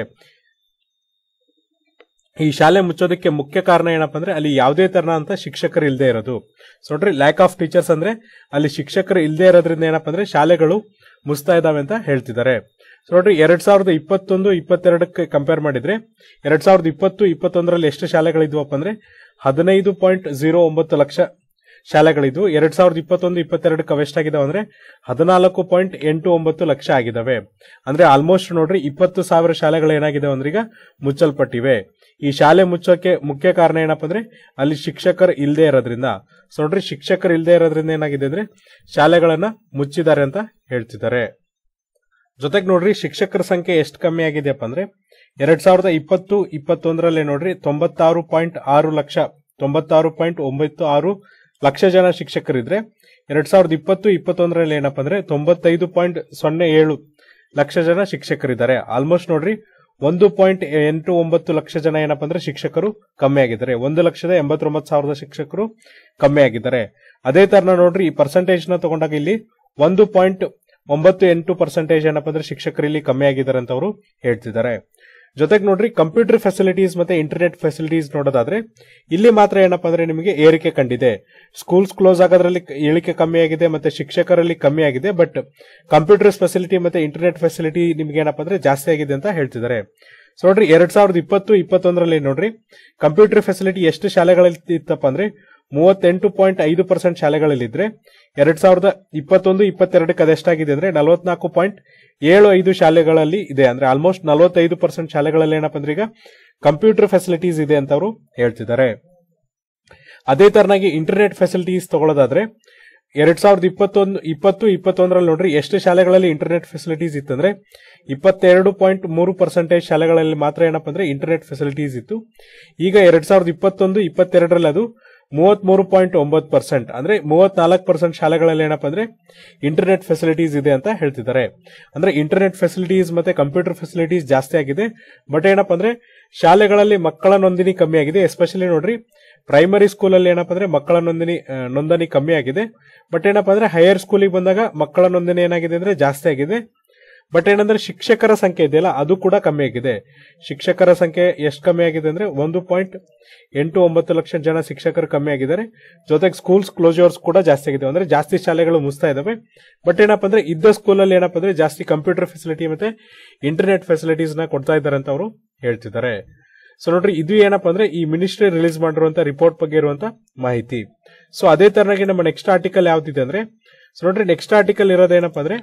Speaker 1: ಈ ಶಾಲೆ ಮುಚ್ಚೋದಕ್ಕೆ ಮುಖ್ಯ ಕಾರಣ ಏನಪ್ಪ ಅಂದ್ರೆ ಅಲ್ಲಿ ಯಾವುದೇ ತರನ ಅಂತ ಶಿಕ್ಷಕರು ಇಲ್ಲದೆ ಇರೋದು ಸೊ ನೋಡ್ರಿ ಲ್ಯಾಕ್ ಆಫ್ ಟೀಚರ್ಸ್ ಅಂದ್ರೆ ಅಲ್ಲಿ ಶಿಕ್ಷಕರು ಇಲ್ಲದೆ ಇರೋದ್ರಿಂದ ಏನಪ್ಪ ಅಂದ್ರೆ ಶಾಲೆಗಳು ಮುಸ್ತಾ ಇದಾವೆ ಅಂತ ಹೇಳ್ತಿದ್ದಾರೆ ಸೊ ನೋಡ್ರಿ ಎರಡ್ ಸಾವಿರದ ಇಪ್ಪತ್ತೊಂದು ಇಪ್ಪತ್ತೆರಡಕ್ಕೆ ಕಂಪೇರ್ ಮಾಡಿದ್ರೆ ಎರಡ್ ಸಾವಿರದ ಇಪ್ಪತ್ತು ಇಪ್ಪತ್ತೊಂದರಲ್ಲಿ ಎಷ್ಟು ಶಾಲೆಗಳಿದ್ವಪ್ಪ ಅಂದ್ರೆ ಹದಿನೈದು ಪಾಯಿಂಟ್ ಜೀರೋ ಒಂಬತ್ತು ಲಕ್ಷ ಶಾಲೆಗಳಿದ್ವು ಎರಡ್ ಸಾವಿರದ ಇಪ್ಪತ್ತೊಂದು ಇಪ್ಪತ್ತೆರಡಕ್ಕೆ ಅವೆಷ್ಟಾಗಿದಾವೆ ಅಂದ್ರೆ ಹದಿನಾಲ್ಕು ಪಾಯಿಂಟ್ ಎಂಟು ಒಂಬತ್ತು ಲಕ್ಷ ಆಗಿದಾವೆ ಅಂದ್ರೆ ಆಲ್ಮೋಸ್ಟ್ ನೋಡ್ರಿ ಇಪ್ಪತ್ತು ಸಾವಿರ ಶಾಲೆಗಳು ಏನಾಗಿದಾವೆ ಅಂದ್ರೆ ಈಗ ಮುಚ್ಚಲ್ಪಟ್ಟಿವೆ ಈ ಶಾಲೆ ಮುಚ್ಚೋಕೆ ಮುಖ್ಯ ಕಾರಣ ಏನಪ್ಪ ಅಂದ್ರೆ ಅಲ್ಲಿ ಶಿಕ್ಷಕರು ಇಲ್ಲದೆ ಇರೋದ್ರಿಂದ ಸೊ ನೋಡ್ರಿ ಶಿಕ್ಷಕರು ಇಲ್ಲದೆ ಇರೋದ್ರಿಂದ ಏನಾಗಿದೆ ಅಂದ್ರೆ ಶಾಲೆಗಳನ್ನ ಮುಚ್ಚಿದ್ದಾರೆ ಅಂತ ಹೇಳ್ತಿದ್ದಾರೆ ಜೊತೆಗೆ ನೋಡ್ರಿ ಶಿಕ್ಷಕರ ಸಂಖ್ಯೆ ಎಷ್ಟು ಕಮ್ಮಿ ಆಗಿದೆಯಪ್ಪ ಅಂದ್ರೆ ಎರಡ್ ಸಾವಿರದ ಇಪ್ಪತ್ತು ಇಪ್ಪತ್ತೊಂದರಲ್ಲಿ ನೋಡ್ರಿ ತೊಂಬತ್ತಾರು ಪಾಯಿಂಟ್ ಆರು ಲಕ್ಷ ತೊಂಬತ್ತಾರು ಪಾಯಿಂಟ್ ಒಂಬತ್ತು ಆರು ಲಕ್ಷ ಜನ ಶಿಕ್ಷಕರಿದ್ರೆ ಎರಡ್ ಸಾವಿರದ ಇಪ್ಪತ್ತು ಇಪ್ಪತ್ತೊಂದರಲ್ಲಿ ಏನಪ್ಪ ಅಂದ್ರೆ ತೊಂಬತ್ತೈದು ಪಾಯಿಂಟ್ ಸೊನ್ನೆ ಏಳು ಲಕ್ಷ ಜನ ಶಿಕ್ಷಕರಿದ್ದಾರೆ ಆಲ್ಮೋಸ್ಟ್ ನೋಡ್ರಿ ಒಂದು ಪಾಯಿಂಟ್ ಎಂಟು ಒಂಬತ್ತು ಲಕ್ಷ ಜನ ಏನಪ್ಪ ಅಂದ್ರೆ ಶಿಕ್ಷಕರು ಕಮ್ಮಿ ಆಗಿದ್ದಾರೆ ಒಂದು ಲಕ್ಷದ ಎಂಬತ್ತೊಂಬತ್ತು ಸಾವಿರದ ಶಿಕ್ಷಕರು ಕಮ್ಮಿ ಆಗಿದ್ದಾರೆ ಅದೇ ತರನ ನೋಡ್ರಿ ಈ ಪರ್ಸೆಂಟೇಜ್ ನ ತಗೊಂಡಾಗ ಇಲ್ಲಿ ಒಂದು ಪಾಯಿಂಟ್ ಒಂಬತ್ತು ಎಂಟು ಪರ್ಸೆಂಟೇಜ್ ಏನಪ್ಪ ಅಂದ್ರೆ ಶಿಕ್ಷಕರು ಇಲ್ಲಿ ಕಮ್ಮಿ ಆಗಿದ್ದಾರೆ ಅಂತ ಅವರು ಹೇಳ್ತಿದ್ದಾರೆ ಜೊತೆಗೆ ನೋಡ್ರಿ ಕಂಪ್ಯೂಟರ್ ಫೆಸಿಲಿಟೀಸ್ ಮತ್ತೆ ಇಂಟರ್ನೆಟ್ ಫೆಸಿಲಿಟೀಸ್ ನೋಡೋದಾದ್ರೆ ಇಲ್ಲಿ ಮಾತ್ರ ಏನಪ್ಪಾ ಅಂದ್ರೆ ನಿಮಗೆ ಏರಿಕೆ ಕಂಡಿದೆ ಸ್ಕೂಲ್ಸ್ ಕ್ಲೋಸ್ ಆಗೋದ್ರಲ್ಲಿ ಇಳಿಕೆ ಕಮ್ಮಿ ಆಗಿದೆ ಮತ್ತೆ ಶಿಕ್ಷಕರಲ್ಲಿ ಕಮ್ಮಿ ಆಗಿದೆ ಬಟ್ ಕಂಪ್ಯೂಟರ್ಸ್ ಫೆಸಿಲಿಟಿ ಮತ್ತೆ ಇಂಟರ್ನೆಟ್ ಫೆಸಿಲಿಟಿ ನಿಮ್ಗೆ ಏನಪ್ಪಾ ಅಂದ್ರೆ ಜಾಸ್ತಿ ಆಗಿದೆ ಅಂತ ಹೇಳ್ತಿದ್ದಾರೆ ಸೊ ನೋಡ್ರಿ ಎರಡ್ ಸಾವಿರದ ಇಪ್ಪತ್ತು ಇಪ್ಪತ್ತೊಂದರಲ್ಲಿ ನೋಡ್ರಿ ಕಂಪ್ಯೂಟರ್ ಫೆಸಿಲಿಟಿ ಎಷ್ಟು ಶಾಲೆಗಳಲ್ಲಿ ಇತ್ತಪ್ಪ ಅಂದ್ರೆ ಮೂವತ್ತೆಂಟು ಪಾಯಿಂಟ್ ಐದು ಪರ್ಸೆಂಟ್ ಶಾಲೆಗಳಲ್ಲಿದ್ರೆ ಎರಡ್ ಸಾವಿರದ ಇಪ್ಪತ್ತೊಂದು ಇಪ್ಪತ್ತೆರಡಕ್ಕೆ ಅದೆಷ್ಟಾಗಿದೆ ಅಂದ್ರೆ ನಲವತ್ನಾಲ್ಕು ಪಾಯಿಂಟ್ ಏಳು ಐದು ಶಾಲೆಗಳಲ್ಲಿ ಇದೆ ಅಂದ್ರೆ ಆಲ್ಮೋಸ್ಟ್ ನಲವತ್ತೈದು ಪರ್ಸೆಂಟ್ ಶಾಲೆಗಳಲ್ಲಿ ಏನಪ್ಪ ಅಂದ್ರೆ ಈಗ ಕಂಪ್ಯೂಟರ್ ಫೆಸಿಲಿಟೀಸ್ ಇದೆ ಅಂತ ಅವರು ಹೇಳ್ತಿದ್ದಾರೆ ಅದೇ ತರನಾಗಿ ಇಂಟರ್ನೆಟ್ ಫೆಸಿಲಿಟೀಸ್ ತಗೊಳ್ಳೋದಾದ್ರೆ ಎರಡ್ ಸಾವಿರದ ಇಪ್ಪತ್ತೊಂದು ಇಪ್ಪತ್ತು ಇಪ್ಪತ್ತೊಂದರಲ್ಲಿ ನೋಡ್ರಿ ಎಷ್ಟು ಶಾಲೆಗಳಲ್ಲಿ ಇಂಟರ್ನೆಟ್ ಫೆಸಿಲಿಟೀಸ್ ಇತ್ತಂದ್ರೆ ಇಪ್ಪತ್ತೆರಡು ಪಾಯಿಂಟ್ ಮೂರು ಪರ್ಸೆಂಟೇಜ್ ಶಾಲೆಗಳಲ್ಲಿ ಮಾತ್ರ ಏನಪ್ಪ ಅಂದ್ರೆ ಇಂಟರ್ನೆಟ್ ಫೆಸಿಲಿಟೀಸ್ ಇತ್ತು ಈಗ ಎರಡ್ ಸಾವಿರದ ಇಪ್ಪತ್ತೊಂದು ಇಪ್ಪತ್ತೆರಡರಲ್ಲಿ ಅದು ಮೂವತ್ಮೂರು ಪಾಯಿಂಟ್ ಒಂಬತ್ತು ಪರ್ಸೆಂಟ್ ಅಂದ್ರೆ ಮೂವತ್ನಾಲ್ಕು ಪರ್ಸೆಂಟ್ ಶಾಲೆಗಳಲ್ಲಿ ಏನಪ್ಪ ಅಂದ್ರೆ ಇಂಟರ್ನೆಟ್ ಫೆಸಿಲಿಟೀಸ್ ಇದೆ ಅಂತ ಹೇಳ್ತಿದ್ದಾರೆ ಅಂದ್ರೆ ಇಂಟರ್ನೆಟ್ ಫೆಸಿಲಿಟೀಸ್ ಮತ್ತೆ ಕಂಪ್ಯೂಟರ್ ಫೆಸಿಲಿಟೀಸ್ ಜಾಸ್ತಿ ಆಗಿದೆ ಬಟ್ ಏನಪ್ಪ ಅಂದ್ರೆ ಶಾಲೆಗಳಲ್ಲಿ ಮಕ್ಕಳ ನೋಂದಣಿ ಕಮ್ಮಿ ಆಗಿದೆ ಎಸ್ಪೆಷಲಿ ನೋಡ್ರಿ ಪ್ರೈಮರಿ ಸ್ಕೂಲಲ್ಲಿ ಏನಪ್ಪ ಅಂದ್ರೆ ಮಕ್ಕಳ ನೋಂದಣಿ ಆ, ನೋಂದಣಿ ಕಮ್ಮಿ ಆಗಿದೆ ಬಟ್ ಏನಪ್ಪ ಅಂದ್ರೆ ಹೈಯರ್ ಸ್ಕೂಲಿಗೆ ಬಂದಾಗ ಮಕ್ಕಳ ನೋಂದಣಿ ಏನಾಗಿದೆ ಅಂದ್ರೆ ಜಾಸ್ತಿ ಆಗಿದೆ ಬಟ್ ಏನಂದ್ರೆ ಶಿಕ್ಷಕರ ಸಂಖ್ಯೆ ಇದೆಯಲ್ಲ ಅದು ಕೂಡ ಕಮ್ಮಿ ಆಗಿದೆ ಶಿಕ್ಷಕರ ಸಂಖ್ಯೆ ಎಷ್ಟು ಕಮ್ಮಿ ಆಗಿದೆ ಅಂದ್ರೆ ಒಂದು ಪಾಯಿಂಟ್ ಎಂಟು ಒಂಬತ್ತು ಲಕ್ಷ ಜನ ಶಿಕ್ಷಕರು ಕಮ್ಮಿ ಆಗಿದ್ದಾರೆ ಜೊತೆಗೆ ಸ್ಕೂಲ್ಸ್ ಕ್ಲೋಜರ್ಸ್ ಕೂಡ ಜಾಸ್ತಿ ಆಗಿದೆ ಅಂದ್ರೆ ಜಾಸ್ತಿ ಶಾಲೆಗಳು ಮುಸ್ತಾ ಇದಾವೆ ಬಟ್ ಏನಪ್ಪ ಅಂದ್ರೆ ಇದ್ದ ಸ್ಕೂಲಲ್ಲಿ ಏನಪ್ಪ ಅಂದ್ರೆ ಜಾಸ್ತಿ ಕಂಪ್ಯೂಟರ್ ಫೆಸಿಲಿಟಿ ಮತ್ತೆ ಇಂಟರ್ನೆಟ್ ಫೆಸಿಲಿಟೀಸ್ ನ ಕೊಡ್ತಾ ಇದ್ದಾರೆ ಅಂತ ಅವರು ಹೇಳ್ತಿದ್ದಾರೆ ಸೊ ನೋಡ್ರಿ ಇದು ಏನಪ್ಪ ಅಂದ್ರೆ ಈ ಮಿನಿಸ್ಟ್ರಿ ರಿಲೀಸ್ ಮಾಡಿರುವಂತ ರಿಪೋರ್ಟ್ ಬಗ್ಗೆ ಇರುವಂತ ಮಾಹಿತಿ ಸೊ ಅದೇ ತರನಾಗಿ ನಮ್ಮ ನೆಕ್ಸ್ಟ್ ಆರ್ಟಿಕಲ್ ಯಾವ್ದಿದೆ ಅಂದ್ರೆ ಸೊ ನೋಡ್ರಿ ನೆಕ್ಸ್ಟ್ ಆರ್ಟಿಕಲ್ ಇರೋದೇನಪ್ಪ ಅಂದ್ರೆ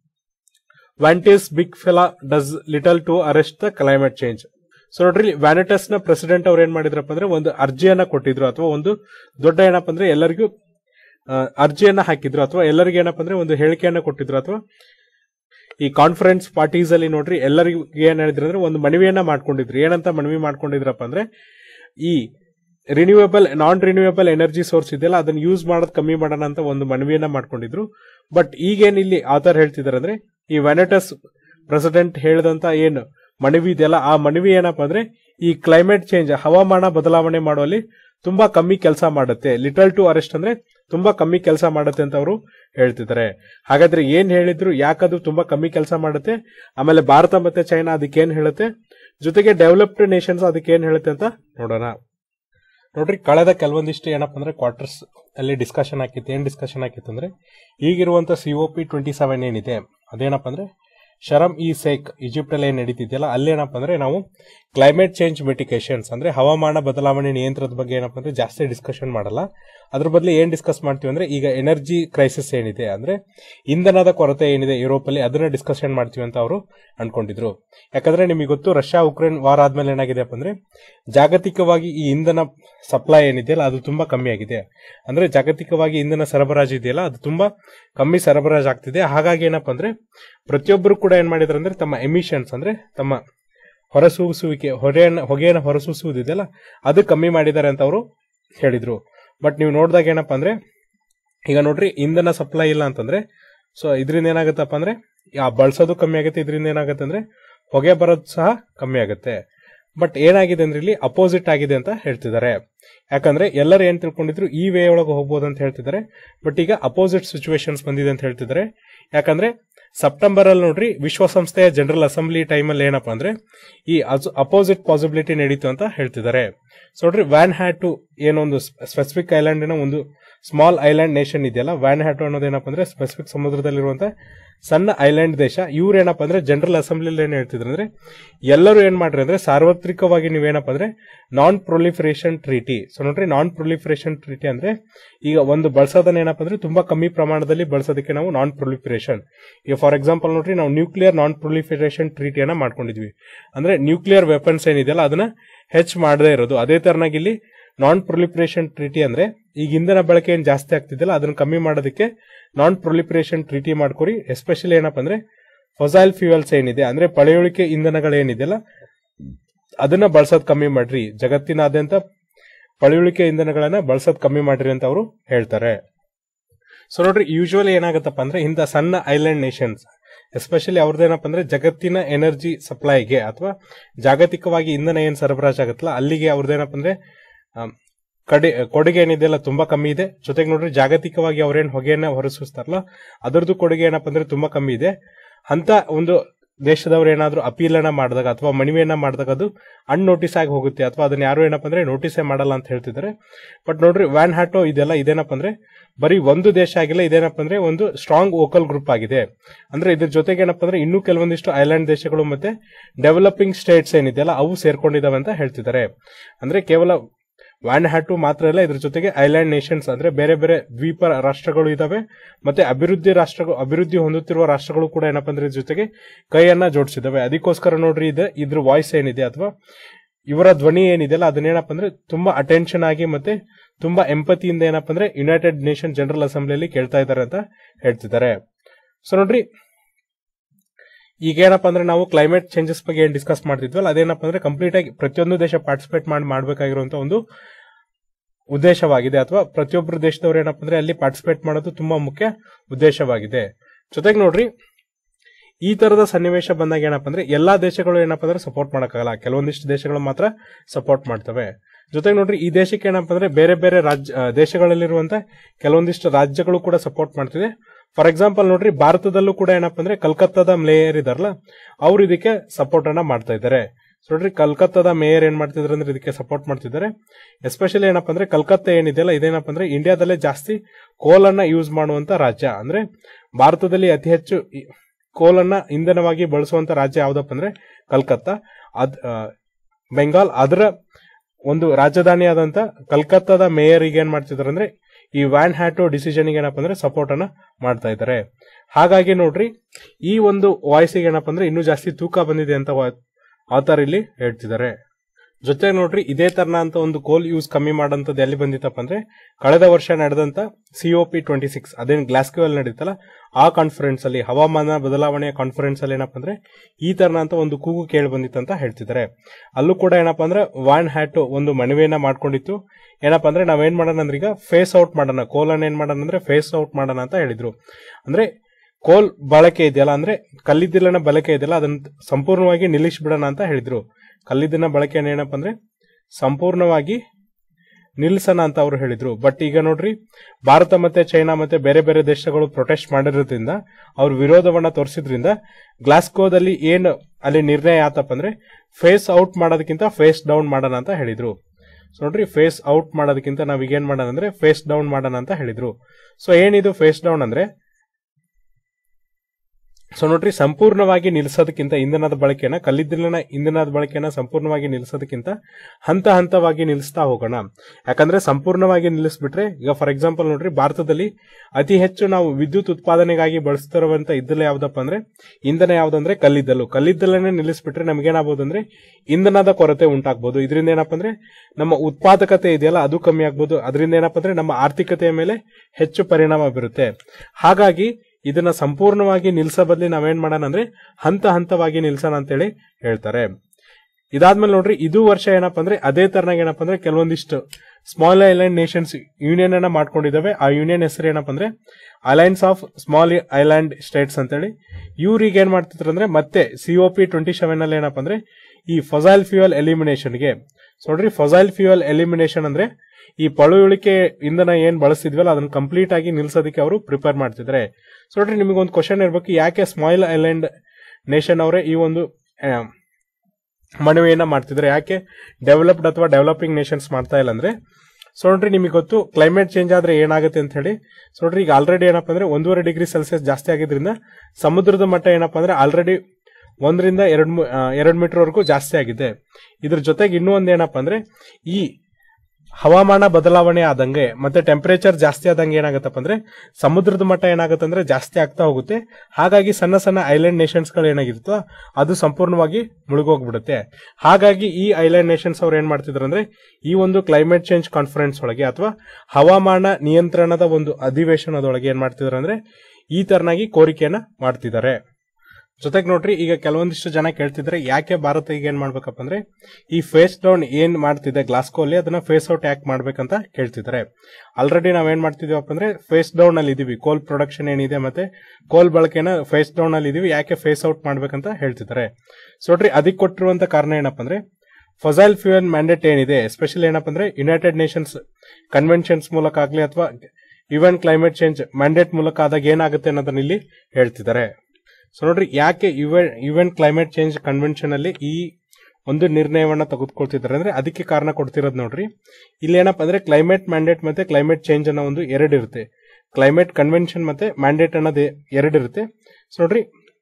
Speaker 1: Vanuatu's big fella does little to arrest the climate change so ನೋಡ್ರಿ ವ್ಯಾನಿಟಸ್ ನ ಪ್ರೆಸಿಡೆಂಟ್ ಅವ್ರು ಏನ್ ಮಾಡಿದ್ರಪ್ಪ ಅಂದ್ರೆ ಒಂದು ಅರ್ಜಿಯನ್ನ ಕೊಟ್ಟಿದ್ರು ಅಥವಾ ಒಂದು ದೊಡ್ಡ ಏನಪ್ಪ ಅಂದ್ರೆ ಎಲ್ಲರಿಗೂ ಆ, ಅರ್ಜಿಯನ್ನ ಹಾಕಿದ್ರು ಅಥವಾ ಎಲ್ಲರಿಗೂ ಏನಪ್ಪ ಅಂದ್ರೆ ಒಂದು ಹೇಳಿಕೆಯನ್ನ ಕೊಟ್ಟಿದ್ರು ಅಥವಾ ಈ ಕಾನ್ಫರೆನ್ಸ್ ಪಾರ್ಟೀಸ್ ಅಲ್ಲಿ ನೋಡ್ರಿ ಎಲ್ಲರಿಗೂ ಏನ್ ಹೇಳಿದ್ರು ಅಂದ್ರೆ ಒಂದು ಮನವಿಯನ್ನ ಮಾಡ್ಕೊಂಡಿದ್ರು ಏನಂತ ಮನವಿ ಮಾಡ್ಕೊಂಡಿದ್ರಪ್ಪ ಅಂದ್ರೆ ಈ renewable non renewable energy source ಇದೆಯಲ್ಲ ಅದನ್ನ ಯೂಸ್ ಮಾಡೋದು ಕಮ್ಮಿ ಮಾಡೋಣ ಅಂತ ಒಂದು ಮನವಿಯನ್ನ ಮಾಡ್ಕೊಂಡಿದ್ರು ಬಟ್ ಈಗೇನ್ ಇಲ್ಲಿ ಆಥರ್ ಹೇಳ್ತಿದಾರೆ ಅಂದ್ರೆ ಈ ವೆನೆಟಸ್ ಪ್ರೆಸಿಡೆಂಟ್ ಹೇಳಿದಂತ ಏನು ಮನವಿ ಇದೆಯಲ್ಲ ಆ ಮನವಿ ಏನಪ್ಪ ಅಂದ್ರೆ ಈ ಕ್ಲೈಮೇಟ್ ಚೇಂಜ್ ಹವಾಮಾನ ಬದಲಾವಣೆ ಮಾಡುವಲ್ಲಿ ತುಂಬಾ ಕಮ್ಮಿ ಕೆಲಸ ಮಾಡುತ್ತೆ ಲಿಟಲ್ ಟು ಅರೆಸ್ಟ್ ಅಂದ್ರೆ ತುಂಬಾ ಕಮ್ಮಿ ಕೆಲಸ ಮಾಡುತ್ತೆ ಅಂತ ಅವರು ಹೇಳ್ತಿದ್ದಾರೆ ಹಾಗಾದ್ರೆ ಏನ್ ಹೇಳಿದ್ರು ಯಾಕದು ತುಂಬಾ ಕಮ್ಮಿ ಕೆಲಸ ಮಾಡುತ್ತೆ ಆಮೇಲೆ ಭಾರತ ಮತ್ತೆ ಚೈನಾ ಅದಕ್ಕೆ ಏನ್ ಹೇಳುತ್ತೆ ಜೊತೆಗೆ ಡೆವಲಪ್ಡ್ ನೇಷನ್ಸ್ ಅದಕ್ಕೆ ಏನ್ ಹೇಳುತ್ತೆ ಅಂತ ನೋಡೋಣ ನೋಡ್ರಿ ಕಳೆದ ಕೆಲವೊಂದಿಷ್ಟು ಏನಪ್ಪ ಅಂದ್ರೆ ಕ್ವಾರ್ಟರ್ಸ್ ಅಲ್ಲಿ ಡಿಸ್ಕಷನ್ ಆಗಿತ್ತು ಏನ್ ಡಿಸ್ಕಷನ್ ಆಗಿತ್ತು ಅಂದ್ರೆ ಈಗಿರುವಂತ ಸಿಒ ಪಿ ಟ್ವೆಂಟಿ ಸೆವೆನ್ ಏನಿದೆ ಅದೇನಪ್ಪ ಅಂದ್ರೆ ಶರಮ್ ಇ ಸೇಕ್ ಈಜಿಪ್ಟ್ ಅಲ್ಲಿ ಏನ್ ನಡೀತಿದೆಯಲ್ಲ ಅಲ್ಲೇನಪ್ಪ ಅಂದ್ರೆ ನಾವು ಕ್ಲೈಮೇಟ್ ಚೇಂಜ್ ಮಿಟಿಗೇಷನ್ಸ್ ಅಂದ್ರೆ ಹವಾಮಾನ ಬದಲಾವಣೆ ನಿಯಂತ್ರಣದ ಬಗ್ಗೆ ಏನಪ್ಪ ಅಂದ್ರೆ ಜಾಸ್ತಿ ಡಿಸ್ಕಷನ್ ಮಾಡಲ್ಲ ಅದ್ರ ಬದಲು ಏನ್ ಡಿಸ್ಕಸ್ ಮಾಡ್ತೀವಿ ಅಂದ್ರೆ ಈಗ ಎನರ್ಜಿ ಕ್ರೈಸಿಸ್ ಏನಿದೆ ಅಂದ್ರೆ ಇಂಧನದ ಕೊರತೆ ಏನಿದೆ ಯುರೋಪ್ ಅಲ್ಲಿ ಅದನ್ನ ಡಿಸ್ಕಷನ್ ಮಾಡ್ತೀವಿ ಅಂತ ಅವರು ಅನ್ಕೊಂಡಿದ್ರು ಯಾಕಂದ್ರೆ ನಿಮಗೆ ಗೊತ್ತು ರಷ್ಯಾ ಉಕ್ರೇನ್ ವಾರ ಆದ್ಮೇಲೆ ಏನಾಗಿದೆ ಅಂದ್ರೆ ಜಾಗತಿಕವಾಗಿ ಈ ಇಂಧನ ಸಪ್ಲೈ ಏನಿದೆಯಲ್ಲ ಅದು ತುಂಬಾ ಕಮ್ಮಿ ಆಗಿದೆ ಅಂದ್ರೆ ಜಾಗತಿಕವಾಗಿ ಇಂಧನ ಸರಬರಾಜು ಇದೆಯಲ್ಲ ಅದು ತುಂಬಾ ಕಮ್ಮಿ ಸರಬರಾಜು ಆಗ್ತಿದೆ ಹಾಗಾಗಿ ಏನಪ್ಪ ಅಂದ್ರೆ ಪ್ರತಿಯೊಬ್ಬರು ಕೂಡ ಏನ್ ಮಾಡಿದ್ರು ಅಂದ್ರೆ ತಮ್ಮ ಎಮಿಷನ್ಸ್ ಅಂದ್ರೆ ತಮ್ಮ ಹೊರಸೂಸುವಿಕೆ ಹೊರೆಯನ್ನ ಹೊಗೆಯನ್ನು ಹೊರಸೂಸುವುದಿದೆಯಲ್ಲ ಅದು ಕಮ್ಮಿ ಮಾಡಿದ್ದಾರೆ ಅಂತ ಅವರು ಹೇಳಿದ್ರು ಬಟ್ ನೀವು ನೋಡಿದಾಗ ಏನಪ್ಪ ಅಂದ್ರೆ ಈಗ ನೋಡ್ರಿ ಇಂಧನ ಸಪ್ಲೈ ಇಲ್ಲ ಅಂತಂದ್ರೆ ಸೊ ಇದರಿಂದ ಏನಾಗುತ್ತಪ್ಪ ಅಂದ್ರೆ ಆ ಬಳಸೋದು ಕಮ್ಮಿ ಆಗುತ್ತೆ ಇದರಿಂದ ಏನಾಗುತ್ತೆ ಅಂದ್ರೆ ಹೊಗೆ ಬರೋದು ಸಹ ಕಮ್ಮಿ ಆಗುತ್ತೆ ಬಟ್ ಏನಾಗಿದೆ ಅಂದ್ರೆ ಇಲ್ಲಿ ಅಪೋಸಿಟ್ ಆಗಿದೆ ಅಂತ ಹೇಳ್ತಿದ್ದಾರೆ ಯಾಕಂದ್ರೆ ಎಲ್ಲರೂ ಏನ್ ತಿಳ್ಕೊಂಡಿದ್ರು ಈ ವೇ ಒಳಗೆ ಹೋಗ್ಬೋದು ಅಂತ ಹೇಳ್ತಿದ್ದಾರೆ ಬಟ್ ಈಗ ಅಪೋಸಿಟ್ ಸಿಚುವೇಶನ್ಸ್ ಬಂದಿದೆ ಅಂತ ಹೇಳ್ತಿದ್ದಾರೆ ಯಾಕಂದ್ರೆ ಸೆಪ್ಟೆಂಬರ್ ಅಲ್ಲಿ ನೋಡ್ರಿ ವಿಶ್ವಸಂಸ್ಥೆಯ ಜನರಲ್ ಅಸೆಂಬ್ಲಿ ಟೈಮಲ್ಲಿ ಏನಪ್ಪಾ ಅಂದ್ರೆ ಈ ಅಪೋಸಿಟ್ ಪಾಸಿಬಿಲಿಟಿ ನಡೀತು ಅಂತ ಹೇಳ್ತಿದ್ದಾರೆ ಸೊ ನೋಡ್ರಿ ವ್ಯಾನ್ ಹ್ಯಾಟು ಏನೊಂದು ಸ್ಪೆಸಿಫಿಕ್ ಐಲ್ಯಾಂಡಿನ ಒಂದು ಸ್ಮಾಲ್ ಐಲ್ಯಾಂಡ್ ನೇಷನ್ ಇದೆಯಲ್ಲ ವ್ಯಾನ್ ಹ್ಯಾಟು ಅನ್ನೋದೇನಪ್ಪ ಅಂದ್ರೆ ಸ್ಪೆಸಿಫಿಕ್ ಸಮುದ್ರದಲ್ಲಿರುವಂತ ಸಣ್ಣ ಐಲ್ಯಾಂಡ್ ದೇಶ ಇವ್ರು ಏನಪ್ಪ ಅಂದ್ರೆ ಜನರಲ್ ಅಸೆಂಬ್ಲಿಲಿ ಏನ್ ಹೇಳ್ತಿದ್ರು ಅಂದ್ರೆ ಎಲ್ಲರೂ ಏನ್ ಮಾಡ್ರಿ ಅಂದ್ರೆ ಸಾರ್ವತ್ರಿಕವಾಗಿ ನೀವೇನಪ್ಪ ಅಂದ್ರೆ ನಾನ್ ಪ್ರೊಲಿಫರೇಷನ್ ಟ್ರೀಟಿ ಸೊ ನೋಡ್ರಿ ನಾನ್ ಪ್ರೊಲಿಫರೇಷನ್ ಟ್ರೀಟಿ ಅಂದ್ರೆ ಈಗ ಒಂದು ಬಳಸೋದನ್ನ ಏನಪ್ಪ ಅಂದ್ರೆ ತುಂಬಾ ಕಮ್ಮಿ ಪ್ರಮಾಣದಲ್ಲಿ ಬಳಸೋದಕ್ಕೆ ನಾವು ನಾನ್ ಪ್ರೊಲಿಫರೇಷನ್ ಈಗ ಫಾರ್ ಎಕ್ಸಾಂಪಲ್ ನೋಡ್ರಿ ನಾವು ನ್ಯೂಕ್ಲಿಯರ್ ನಾನ್ ಪ್ರೊಲಿಫರೇಷನ್ ಟ್ರೀಟಿಯನ್ನ ಮಾಡ್ಕೊಂಡಿದ್ವಿ ಅಂದ್ರೆ ನ್ಯೂಕ್ಲಿಯರ್ ವೆಪನ್ಸ್ ಏನಿದೆಯಲ್ಲ ಅದನ್ನ ಹೆಚ್ಚು ಮಾಡದೇ ಇರೋದು ಅದೇ ತರನಾಗಿ ಇಲ್ಲಿ ನಾನ್ ಪ್ರೊಲಿಫರೇಷನ್ ಟ್ರೀಟಿ ಅಂದ್ರೆ ಈಗ ಇಂಧನ ಬಳಕೆ ಏನ್ ಜಾಸ್ತಿ ಆಗ್ತಿದೆಯಲ್ಲ ಅದನ್ನ ಕಮ್ಮಿ ಮಾಡೋದಕ್ಕೆ ನಾನ್ ಪ್ರೊಲಿಫರೇಷನ್ ಟ್ರೀಟಿ ಮಾಡ್ಕೊರಿ ಎಸ್ಪೆಷಲಿ ಏನಪ್ಪ ಅಂದ್ರೆ ಫೊಸೈಲ್ ಫ್ಯೂಯಲ್ಸ್ ಏನಿದೆ ಅಂದ್ರೆ ಪಳೆಯುಳಿಕೆ ಇಂಧನಗಳು ಏನಿದೆಯಲ್ಲ ಅದನ್ನ ಬಳಸೋದ್ ಕಮ್ಮಿ ಮಾಡ್ರಿ ಜಗತ್ತಿನಾದ್ಯಂತ ಪಳೆಯುಳಿಕೆ ಇಂಧನಗಳನ್ನ ಬಳಸೋದ್ ಕಮ್ಮಿ ಮಾಡ್ರಿ ಅಂತ ಅವರು ಹೇಳ್ತಾರೆ ಸೊ ನೋಡ್ರಿ ಯೂಶುವಲಿ ಏನಾಗತ್ತಪ್ಪ ಅಂದ್ರೆ ಇಂಥ ಸಣ್ಣ ಐಲ್ಯಾಂಡ್ ನೇಷನ್ಸ್ ಎಸ್ಪೆಷಲಿ ಅವ್ರದ್ದೇನಪ್ಪ ಅಂದ್ರೆ ಜಗತ್ತಿನ ಎನರ್ಜಿ ಸಪ್ಲೈಗೆ ಅಥವಾ ಜಾಗತಿಕವಾಗಿ ಇಂಧನ ಏನ್ ಸರಬರಾಜು ಆಗತ್ತಲ್ಲ ಅಲ್ಲಿಗೆ ಅವ್ರದ್ದೇನಪ್ಪ ಅಂದ್ರೆ ಆಮ್, ಕಡೆ ಕೊಡುಗೆ ಏನಿದೆಯಲ್ಲ ತುಂಬಾ ಕಮ್ಮಿ ಇದೆ ಜೊತೆಗೆ ನೋಡ್ರಿ ಜಾಗತಿಕವಾಗಿ ಅವ್ರೇನ್ ಹೊಗೆಯನ್ನ ಹೊರಸೂಸ್ತಾರಲ್ಲ ಅದರದ್ದು ಕೊಡುಗೆ ಏನಪ್ಪ ಅಂದ್ರೆ ತುಂಬಾ ಕಮ್ಮಿ ಇದೆ ಅಂತ ಒಂದು ದೇಶದವ್ರು ಏನಾದ್ರು ಅಪೀಲನ್ನ ಮಾಡಿದಾಗ ಅಥವಾ ಮನವಿಯನ್ನ ಮಾಡಿದಾಗ ಅದು ಅನ್ನೋಟಿಸ್ ಆಗಿ ಹೋಗುತ್ತೆ ಅಥವಾ ಅದನ್ನ ಯಾರು ಏನಪ್ಪ ಅಂದ್ರೆ ನೋಟಿಸೇ ಮಾಡಲ್ಲ ಅಂತ ಹೇಳ್ತಿದ್ದಾರೆ ಬಟ್ ನೋಡ್ರಿ ವ್ಯಾನ್ ಹ್ಯಾಟೋ ಇದೆಲ್ಲ ಇದೇನಪ್ಪ ಅಂದ್ರೆ ಬರೀ ಒಂದು ದೇಶ ಆಗಿಲ್ಲ ಇದೇನಪ್ಪ ಅಂದ್ರೆ ಒಂದು ಸ್ಟ್ರಾಂಗ್ ವೋಕಲ್ ಗ್ರೂಪ್ ಆಗಿದೆ ಅಂದ್ರೆ ಇದ್ರ ಜೊತೆಗೆ ಏನಪ್ಪ ಅಂದ್ರೆ ಇನ್ನೂ ಕೆಲವೊಂದಿಷ್ಟು ಐಲ್ಯಾಂಡ್ ದೇಶಗಳು ಮತ್ತೆ ಡೆವಲಪಿಂಗ್ ಸ್ಟೇಟ್ಸ್ ಏನಿದೆಯಲ್ಲ ಅವು ಸೇರ್ಕೊಂಡಿದಾವೆ ಅಂತ ಹೇಳ್ತಿದ್ದಾರೆ ಅಂದ್ರೆ ಕೇವಲ ವ್ಯಾನ್ ಹ್ಯಾಟು ಮಾತ್ರ ಇಲ್ಲ ಇದ್ರ ಜೊತೆಗೆ ಐಲ್ಯಾಂಡ್ ನೇಷನ್ಸ್ ಅಂದ್ರೆ ಬೇರೆ ಬೇರೆ ದ್ವೀಪ ರಾಷ್ಟ್ರಗಳು ಇದಾವೆ ಮತ್ತೆ ಅಭಿವೃದ್ಧಿ ರಾಷ್ಟ್ರಗಳು ಅಭಿವೃದ್ಧಿ ಹೊಂದುತ್ತಿರುವ ರಾಷ್ಟ್ರಗಳು ಕೂಡ ಏನಪ್ಪ ಅಂದ್ರೆ ಇದ್ರ ಜೊತೆಗೆ ಕೈಯನ್ನ ಜೋಡಿಸಿದಾವೆ ಅದಕ್ಕೋಸ್ಕರ ನೋಡ್ರಿ ಇದು ಇದ್ರ ವಾಯ್ಸ್ ಏನಿದೆ ಅಥವಾ ಇವರ ಧ್ವನಿ ಏನಿದೆಯಲ್ಲ ಅದನ್ನೇನಪ್ಪ ಅಂದ್ರೆ ತುಂಬಾ ಅಟೆನ್ಷನ್ ಆಗಿ ಮತ್ತೆ ತುಂಬಾ ಎಂಪತಿಯಿಂದ ಏನಪ್ಪ ಅಂದ್ರೆ ಯುನೈಟೆಡ್ ನೇಷನ್ ಜನರಲ್ ಅಸೆಂಬ್ಲಿಯಲ್ಲಿ ಕೇಳ್ತಾ ಇದ್ದಾರೆ ಅಂತ ಹೇಳ್ತಿದ್ದಾರೆ ಸೊ ನೋಡ್ರಿ ಈಗ ಏನಪ್ಪ ಅಂದ್ರೆ ನಾವು ಕ್ಲೈಮೇಟ್ ಚೇಂಜಸ್ ಬಗ್ಗೆ ಏನ್ ಡಿಸ್ಕಸ್ ಮಾಡ್ತಿದ್ವಲ್ಲ ಅದೇನಪ್ಪ ಅಂದ್ರೆ ಕಂಪ್ಲೀಟ್ ಆಗಿ ಪ್ರತಿಯೊಂದು ದೇಶ ಪಾರ್ಟಿಸಿಪೇಟ್ ಮಾಡಿ ಮಾಡಬೇಕಾಗಿರುವಂತ ಒಂದು ಉದ್ದೇಶವಾಗಿದೆ ಅಥವಾ ಪ್ರತಿಯೊಬ್ಬರು ದೇಶದವ್ರು ಏನಪ್ಪ ಅಂದ್ರೆ ಅಲ್ಲಿ ಪಾರ್ಟಿಸಿಪೇಟ್ ಮಾಡೋದು ತುಂಬಾ ಮುಖ್ಯ ಉದ್ದೇಶವಾಗಿದೆ ಜೊತೆಗೆ ನೋಡ್ರಿ ಈ ತರದ ಸನ್ನಿವೇಶ ಬಂದಾಗ ಏನಪ್ಪ ಅಂದ್ರೆ ಎಲ್ಲಾ ದೇಶಗಳು ಏನಪ್ಪ ಅಂದ್ರೆ ಸಪೋರ್ಟ್ ಮಾಡಕ್ಕಾಗಲ್ಲ ಕೆಲವೊಂದಿಷ್ಟು ದೇಶಗಳು ಮಾತ್ರ ಸಪೋರ್ಟ್ ಮಾಡ್ತವೆ ಜೊತೆಗೆ ನೋಡ್ರಿ ಈ ದೇಶಕ್ಕೆ ಏನಪ್ಪ ಅಂದ್ರೆ ಬೇರೆ ಬೇರೆ ರಾಜ್ಯ ಆ, ದೇಶಗಳಲ್ಲಿರುವಂತ ಕೆಲವೊಂದಿಷ್ಟು ರಾಜ್ಯಗಳು ಕೂಡ ಸಪೋರ್ಟ್ ಮಾಡ್ತಿದೆ ಫಾರ್ ಎಕ್ಸಾಂಪಲ್ ನೋಡ್ರಿ ಭಾರತದಲ್ಲೂ ಕೂಡ ಏನಪ್ಪ ಅಂದ್ರೆ ಕಲ್ಕತ್ತಾದ ಮೇಯರ್ ಇದಾರಲ್ಲ ಅವ್ರು ಇದಕ್ಕೆ ಸಪೋರ್ಟ್ ಅನ್ನ ಮಾಡ್ತಾ ಇದ್ದಾರೆ ಸೊ ನೋಡ್ರಿ ಕಲ್ಕತ್ತಾದ ಮೇಯರ್ ಏನ್ ಮಾಡ್ತಿದ್ದಾರೆ ಅಂದ್ರೆ ಇದಕ್ಕೆ ಸಪೋರ್ಟ್ ಮಾಡ್ತಿದ್ದಾರೆ ಎಸ್ಪೆಷಲಿ ಏನಪ್ಪ ಅಂದ್ರೆ ಕಲ್ಕತ್ತಾ ಏನಿದೆಯಲ್ಲ ಇದೇನಪ್ಪ ಅಂದ್ರೆ ಇಂಡಿಯಾದಲ್ಲೇ ಜಾಸ್ತಿ ಕೋಲನ್ನ ಯೂಸ್ ಮಾಡುವಂತ ರಾಜ್ಯ ಅಂದ್ರೆ ಭಾರತದಲ್ಲಿ ಅತಿ ಹೆಚ್ಚು ಈ ಕೋಲನ್ನ ಇಂಧನವಾಗಿ ಬಳಸುವಂತ ರಾಜ್ಯ ಯಾವ್ದಪ್ಪ ಅಂದ್ರೆ ಕಲ್ಕತ್ತಾ ಅದ್ ಆ, ಬೆಂಗಾಲ್ ಅದರ ಒಂದು ರಾಜಧಾನಿ ಆದಂತ ಕಲ್ಕತ್ತಾದ ಮೇಯರ್ ಈಗ ಏನ್ ಮಾಡ್ತಿದ್ದಾರೆ ಅಂದ್ರೆ ಈ ವ್ಯಾನ್ ಹ್ಯಾಟೋ ಡಿಸಿಷನ್ ಏನಪ್ಪ ಅಂದ್ರೆ ಸಪೋರ್ಟ್ ಅನ್ನ ಮಾಡ್ತಾ ಇದ್ದಾರೆ ಹಾಗಾಗಿ ನೋಡ್ರಿ ಈ ಒಂದು ವಾಯ್ಸಿಗೆ ಏನಪ್ಪ ಅಂದ್ರೆ ಇನ್ನೂ ಜಾಸ್ತಿ ತೂಕ ಬಂದಿದೆ ಅಂತ ಆತರ್ ಇಲ್ಲಿ ಹೇಳ್ತಿದ್ದಾರೆ ಜೊತೆಗೆ ನೋಡ್ರಿ ಇದೇ ತರನ ಅಂತ ಒಂದು ಕೋಲ್ ಯೂಸ್ ಕಮ್ಮಿ ಮಾಡೋಂಥದ್ದು ಎಲ್ಲಿ ಬಂದಿತ್ತಪ್ಪ ಅಂದ್ರೆ ಕಳೆದ ವರ್ಷ ನಡೆದಂತ ಸಿಒಪಿ ಟ್ವೆಂಟಿ ಸಿಕ್ಸ್ ಅದೇನು ಗ್ಲಾಸ್ಕೋ ಅಲ್ಲಿ ನಡೀತಲ್ಲ ಆ ಕಾನ್ಫರೆನ್ಸ್ ಅಲ್ಲಿ ಹವಾಮಾನ ಬದಲಾವಣೆಯ ಕಾನ್ಫರೆನ್ಸ್ ಅಲ್ಲಿ ಏನಪ್ಪ ಅಂದ್ರೆ ಈ ತರನ ಅಂತ ಒಂದು ಕೂಗು ಕೇಳಿ ಬಂದಿತ್ತಂತ ಹೇಳ್ತಿದ್ದಾರೆ ಅಲ್ಲೂ ಕೂಡ ಏನಪ್ಪ ಅಂದ್ರೆ ವಾನ್ ಹ್ಯಾಟ್ ಒಂದು ಮನವಿಯನ್ನ ಮಾಡ್ಕೊಂಡಿತ್ತು ಏನಪ್ಪ ಅಂದ್ರೆ ನಾವೇನ್ ಮಾಡೋಣ ಅಂದ್ರೆ ಈಗ ಫೇಸ್ ಔಟ್ ಮಾಡೋಣ ಕೋಲನ್ನ ಏನ್ ಮಾಡೋಣ ಅಂದ್ರೆ ಫೇಸ್ ಔಟ್ ಮಾಡೋಣ ಅಂತ ಹೇಳಿದ್ರು ಅಂದ್ರೆ ಕೋಲ್ ಬಳಕೆ ಇದೆಯಲ್ಲ ಅಂದ್ರೆ ಕಲ್ಲಿದ್ದಲಿನ ಬಳಕೆ ಇದೆಯಲ್ಲ ಅದನ್ನ ಸಂಪೂರ್ಣವಾಗಿ ನಿಲ್ಲಿಸ್ಬಿಡೋಣ ಅಂತ ಹೇಳಿದ್ರು ಕಲ್ಲಿದ್ದಿನ ಬಳಕೆಯನ್ನು ಏನಪ್ಪ ಅಂದ್ರೆ ಸಂಪೂರ್ಣವಾಗಿ ನಿಲ್ಸನ ಅಂತ ಅವರು ಹೇಳಿದ್ರು ಬಟ್ ಈಗ ನೋಡ್ರಿ ಭಾರತ ಮತ್ತೆ ಚೈನಾ ಮತ್ತೆ ಬೇರೆ ಬೇರೆ ದೇಶಗಳು ಪ್ರೊಟೆಸ್ಟ್ ಮಾಡಿರೋದ್ರಿಂದ ಅವ್ರ ವಿರೋಧವನ್ನ ತೋರಿಸಿದ್ರಿಂದ ಗ್ಲಾಸ್ಕೋದಲ್ಲಿ ಏನು ಅಲ್ಲಿ ನಿರ್ಣಯ ಆತಪ್ಪ ಅಂದ್ರೆ ಫೇಸ್ ಔಟ್ ಮಾಡೋದಕ್ಕಿಂತ ಫೇಸ್ ಡೌನ್ ಮಾಡೋಣ ಅಂತ ಹೇಳಿದ್ರು ಸೊ ನೋಡ್ರಿ ಫೇಸ್ ಔಟ್ ಮಾಡೋದಕ್ಕಿಂತ ನಾವ್ ಈಗ ಏನ್ ಮಾಡೋಣ ಅಂದ್ರೆ ಫೇಸ್ ಡೌನ್ ಮಾಡೋಣ ಅಂತ ಹೇಳಿದ್ರು ಸೊ ಏನಿದು ಫೇಸ್ ಡೌನ್ ಅಂದ್ರೆ ಸೊ ನೋಡ್ರಿ ಸಂಪೂರ್ಣವಾಗಿ ನಿಲ್ಲಿಸೋದಕ್ಕಿಂತ ಇಂಧನದ ಬಳಕೆನ ಕಲ್ಲಿದ್ದಲಿನ ಇಂಧನದ ಬಳಕೆನ ಸಂಪೂರ್ಣವಾಗಿ ನಿಲ್ಲಿಸೋದಕ್ಕಿಂತ ಹಂತ ಹಂತವಾಗಿ ನಿಲ್ಲಿಸ್ತಾ ಹೋಗೋಣ ಯಾಕಂದ್ರೆ ಸಂಪೂರ್ಣವಾಗಿ ನಿಲ್ಲಿಸ್ಬಿಟ್ರೆ ಈಗ ಫಾರ್ ಎಕ್ಸಾಂಪಲ್ ನೋಡ್ರಿ ಭಾರತದಲ್ಲಿ ಅತಿ ಹೆಚ್ಚು ನಾವು ವಿದ್ಯುತ್ ಉತ್ಪಾದನೆಗಾಗಿ ಬಳಸ್ತಿರುವಂತ ಇದ್ದಲ ಯಾವ್ದಪ್ಪ ಅಂದ್ರೆ ಇಂಧನ ಯಾವ್ದಂದ್ರೆ ಕಲ್ಲಿದ್ದಲು ಕಲ್ಲಿದ್ದಲನ್ನೇ ನಿಲ್ಲಿಸ್ಬಿಟ್ರೆ ನಮ್ಗೇನಾಗ್ಬೋದು ಅಂದ್ರೆ ಇಂಧನದ ಕೊರತೆ ಉಂಟಾಗ್ಬೋದು ಇದರಿಂದ ಏನಪ್ಪ ಅಂದ್ರೆ ನಮ್ಮ ಉತ್ಪಾದಕತೆ ಇದೆಯಲ್ಲ ಅದು ಕಮ್ಮಿ ಆಗ್ಬೋದು ಅದರಿಂದ ಏನಪ್ಪ ಅಂದ್ರೆ ನಮ್ಮ ಆರ್ಥಿಕತೆಯ ಮೇಲೆ ಹೆಚ್ಚು ಪರಿಣಾಮ ಬೀರುತ್ತೆ ಹಾಗಾಗಿ ಇದನ್ನ ಸಂಪೂರ್ಣವಾಗಿ ನಿಲ್ಸೋ ಬದಲಿ ನಾವೇನ್ ಮಾಡೋಣ ಅಂದ್ರೆ ಹಂತ ಹಂತವಾಗಿ ನಿಲ್ಸೋಣ ಅಂತೇಳಿ ಹೇಳ್ತಾರೆ ಇದಾದ್ಮೇಲೆ ನೋಡ್ರಿ ಇದು ವರ್ಷ ಏನಪ್ಪ ಅಂದ್ರೆ ಅದೇ ತರನಾಗ ಏನಪ್ಪ ಅಂದ್ರೆ ಕೆಲವೊಂದಿಷ್ಟು ಸ್ಮಾಲ್ ಐಲ್ಯಾಂಡ್ ನೇಷನ್ಸ್ ಯೂನಿಯನ್ ಅನ್ನ ಮಾಡ್ಕೊಂಡಿದ್ದಾವೆ ಆ ಯೂನಿಯನ್ ಹೆಸರು ಏನಪ್ಪ ಅಂದ್ರೆ alliance of small island states ಅಂತೇಳಿ ಇವ್ರಿಗೆ ಏನ್ ಮಾಡ್ತಿದ್ರು ಅಂದ್ರೆ ಮತ್ತೆ ಸಿಒಪಿ ಟ್ವೆಂಟಿ ಸೆವೆನ್ ಅಲ್ಲಿ ಏನಪ್ಪ ಅಂದ್ರೆ ಈ ಫೊಸೈಲ್ ಫ್ಯೂಯಲ್ ಎಲಿಮಿನೇಷನ್ಗೆ ಸೊ ನೋಡ್ರಿ ಫೊಸೈಲ್ ಫ್ಯೂಯಲ್ ಎಲಿಮಿನೇಷನ್ ಅಂದ್ರೆ ಈ ಪಳುವಳಿಕೆ ಇಂಧನ ಏನ್ ಬಳಸ್ತಿದ್ವಲ್ಲ ಅದನ್ನ ಕಂಪ್ಲೀಟ್ ಆಗಿ ನಿಲ್ಸೋದಕ್ಕೆ ಅವರು ಪ್ರಿಪೇರ್ ಮಾಡ್ತಿದ್ದಾರೆ ಸೊ ನೋಡ್ರಿ ನಿಮಗೆ ಒಂದು ಕ್ವಶನ್ ಇರ್ಬೇಕು ಯಾಕೆ ಸ್ಮಾಲ್ ಐಲ್ಯಾಂಡ್ ನೇಷನ್ ಅವರೇ ಈ ಒಂದು ಆ, ಮನವಿಯನ್ನ ಮಾಡ್ತಿದ್ದಾರೆ ಯಾಕೆ ಡೆವಲಪ್ಡ್ ಅಥವಾ ಡೆವಲಪಿಂಗ್ ನೇಷನ್ಸ್ ಮಾಡ್ತಾ ಇಲ್ಲ ಅಂದ್ರೆ ಸೊ ನೋಡ್ರಿ ನಿಮಗೆ ಗೊತ್ತು ಕ್ಲೈಮೇಟ್ ಚೇಂಜ್ ಆದ್ರೆ ಏನಾಗುತ್ತೆ ಅಂತ ಹೇಳಿ ಸೊ ನೋಡ್ರಿ ಈಗ ಆಲ್ರೆಡಿ ಏನಪ್ಪ ಅಂದ್ರೆ ಒಂದೂವರೆ ಡಿಗ್ರಿ ಸೆಲ್ಸಿಯಸ್ ಜಾಸ್ತಿ ಆಗಿದ್ರಿಂದ ಸಮುದ್ರದ ಮಟ್ಟ ಏನಪ್ಪ ಅಂದ್ರೆ ಆಲ್ರೆಡಿ ಒಂದರಿಂದ ಎರಡು ಎರಡು ಮೀಟರ್ ವರೆಗೂ ಜಾಸ್ತಿ ಆಗಿದೆ ಇದ್ರ ಜೊತೆಗೆ ಇನ್ನೂ ಒಂದ್ ಏನಪ್ಪ ಅಂದ್ರೆ ಈ ಹವಾಮಾನ ಬದಲಾವಣೆ ಆದಂಗೆ ಮತ್ತೆ ಟೆಂಪರೇಚರ್ ಜಾಸ್ತಿ ಆದಂಗೆ ಏನಾಗತ್ತಪ್ಪ ಅಂದ್ರೆ ಸಮುದ್ರದ ಮಟ್ಟ ಏನಾಗುತ್ತೆ ಅಂದ್ರೆ ಜಾಸ್ತಿ ಆಗ್ತಾ ಹೋಗುತ್ತೆ ಹಾಗಾಗಿ ಸಣ್ಣ ಸಣ್ಣ ಐಲ್ಯಾಂಡ್ ನೇಷನ್ಸ್ ಗಳು ಏನಾಗಿರುತ್ತೋ ಅದು ಸಂಪೂರ್ಣವಾಗಿ ಮುಳುಗೋಗ್ಬಿಡುತ್ತೆ ಹಾಗಾಗಿ ಈ ಐಲ್ಯಾಂಡ್ ನೇಷನ್ಸ್ ಅವ್ರು ಏನ್ ಮಾಡ್ತಿದ್ರು ಅಂದ್ರೆ ಈ ಒಂದು ಕ್ಲೈಮೇಟ್ ಚೇಂಜ್ ಕಾನ್ಫರೆನ್ಸ್ ಒಳಗೆ ಅಥವಾ ಹವಾಮಾನ ನಿಯಂತ್ರಣದ ಒಂದು ಅಧಿವೇಶನದೊಳಗೆ ಏನ್ ಮಾಡ್ತಿದ್ರು ಅಂದ್ರೆ ಈ ತರನಾಗಿ ಕೋರಿಕೆಯನ್ನ ಮಾಡ್ತಿದ್ದಾರೆ ಜೊತೆಗೆ ನೋಡ್ರಿ ಈಗ ಕೆಲವೊಂದಿಷ್ಟು ಜನ ಕೇಳ್ತಿದ್ರೆ ಯಾಕೆ ಭಾರತ ಈಗ ಏನ್ ಮಾಡ್ಬೇಕಪ್ಪ ಅಂದ್ರೆ ಈ ಫೇಸ್ ಡೌನ್ ಏನ್ ಮಾಡ್ತಿದೆ ಗ್ಲಾಸ್ಕೋಲಿ ಅದನ್ನ ಫೇಸ್ ಔಟ್ ಯಾಕೆ ಮಾಡ್ಬೇಕಂತ ಕೇಳ್ತಿದ್ದಾರೆ ಆಲ್ರೆಡಿ ನಾವೇನ್ ಮಾಡ್ತಿದೀವಪ್ಪ ಅಂದ್ರೆ ಫೇಸ್ ಡೌನ್ ಅಲ್ಲಿ ಇದೀವಿ ಕೋಲ್ ಪ್ರೊಡಕ್ಷನ್ ಏನಿದೆ ಮತ್ತೆ ಕೋಲ್ ಬಳಕೆನ ಫೇಸ್ ಡೌನ್ ಅಲ್ಲಿ ಇದೀವಿ ಯಾಕೆ ಫೇಸ್ ಔಟ್ ಮಾಡ್ಬೇಕಂತ ಹೇಳ್ತಿದ್ದಾರೆ ಸೊ ನೋಡ್ರಿ ಅದಕ್ಕೆ ಕೊಟ್ಟಿರುವಂತ ಕಾರಣ ಏನಪ್ಪ ಅಂದ್ರೆ ಫೊಸೈಲ್ ಫ್ಯೂಯಲ್ ಮ್ಯಾಂಡೇಟ್ ಏನಿದೆ ಎಸ್ಪೆಷಲಿ ಏನಪ್ಪ ಅಂದ್ರೆ ಯುನೈಟೆಡ್ ನೇಷನ್ಸ್ ಕನ್ವೆನ್ಷನ್ಸ್ ಮೂಲಕ ಆಗ್ಲಿ ಅಥವಾ ಇವನ್ ಕ್ಲೈಮೇಟ್ ಚೇಂಜ್ ಮ್ಯಾಂಡೇಟ್ ಮೂಲಕ ಆದಾಗ ಏನಾಗುತ್ತೆ ಅನ್ನೋದನ್ನ ಇಲ್ಲಿ ಹೇಳ್ತಿದ್ದಾರೆ ಸೊ ನೋಡ್ರಿ ಯಾಕೆ ಯುಎನ್ ಕ್ಲೈಮೇಟ್ ಚೇಂಜ್ ಕನ್ವೆನ್ಷನ್ ಅಲ್ಲಿ ಈ ಒಂದು ನಿರ್ಣಯವನ್ನ ತೆಗೆದುಕೊಳ್ತಿದ್ದಾರೆ ಅಂದ್ರೆ ಅದಕ್ಕೆ ಕಾರಣ ಕೊಡ್ತಿರೋದು ನೋಡ್ರಿ ಇಲ್ಲಿ ಏನಪ್ಪ ಅಂದ್ರೆ ಕ್ಲೈಮೇಟ್ ಮ್ಯಾಂಡೇಟ್ ಮತ್ತೆ ಕ್ಲೈಮೇಟ್ ಚೇಂಜ್ ಅನ್ನೋ ಒಂದು ಎರಡು ಇರುತ್ತೆ ಕ್ಲೈಮೇಟ್ ಕನ್ವೆನ್ಷನ್ ಮತ್ತೆ ಮ್ಯಾಂಡೇಟ್ ಅನ್ನೋದು ಎರಡು ಇರುತ್ತೆ ಸೊ ನೋಡ್ರಿ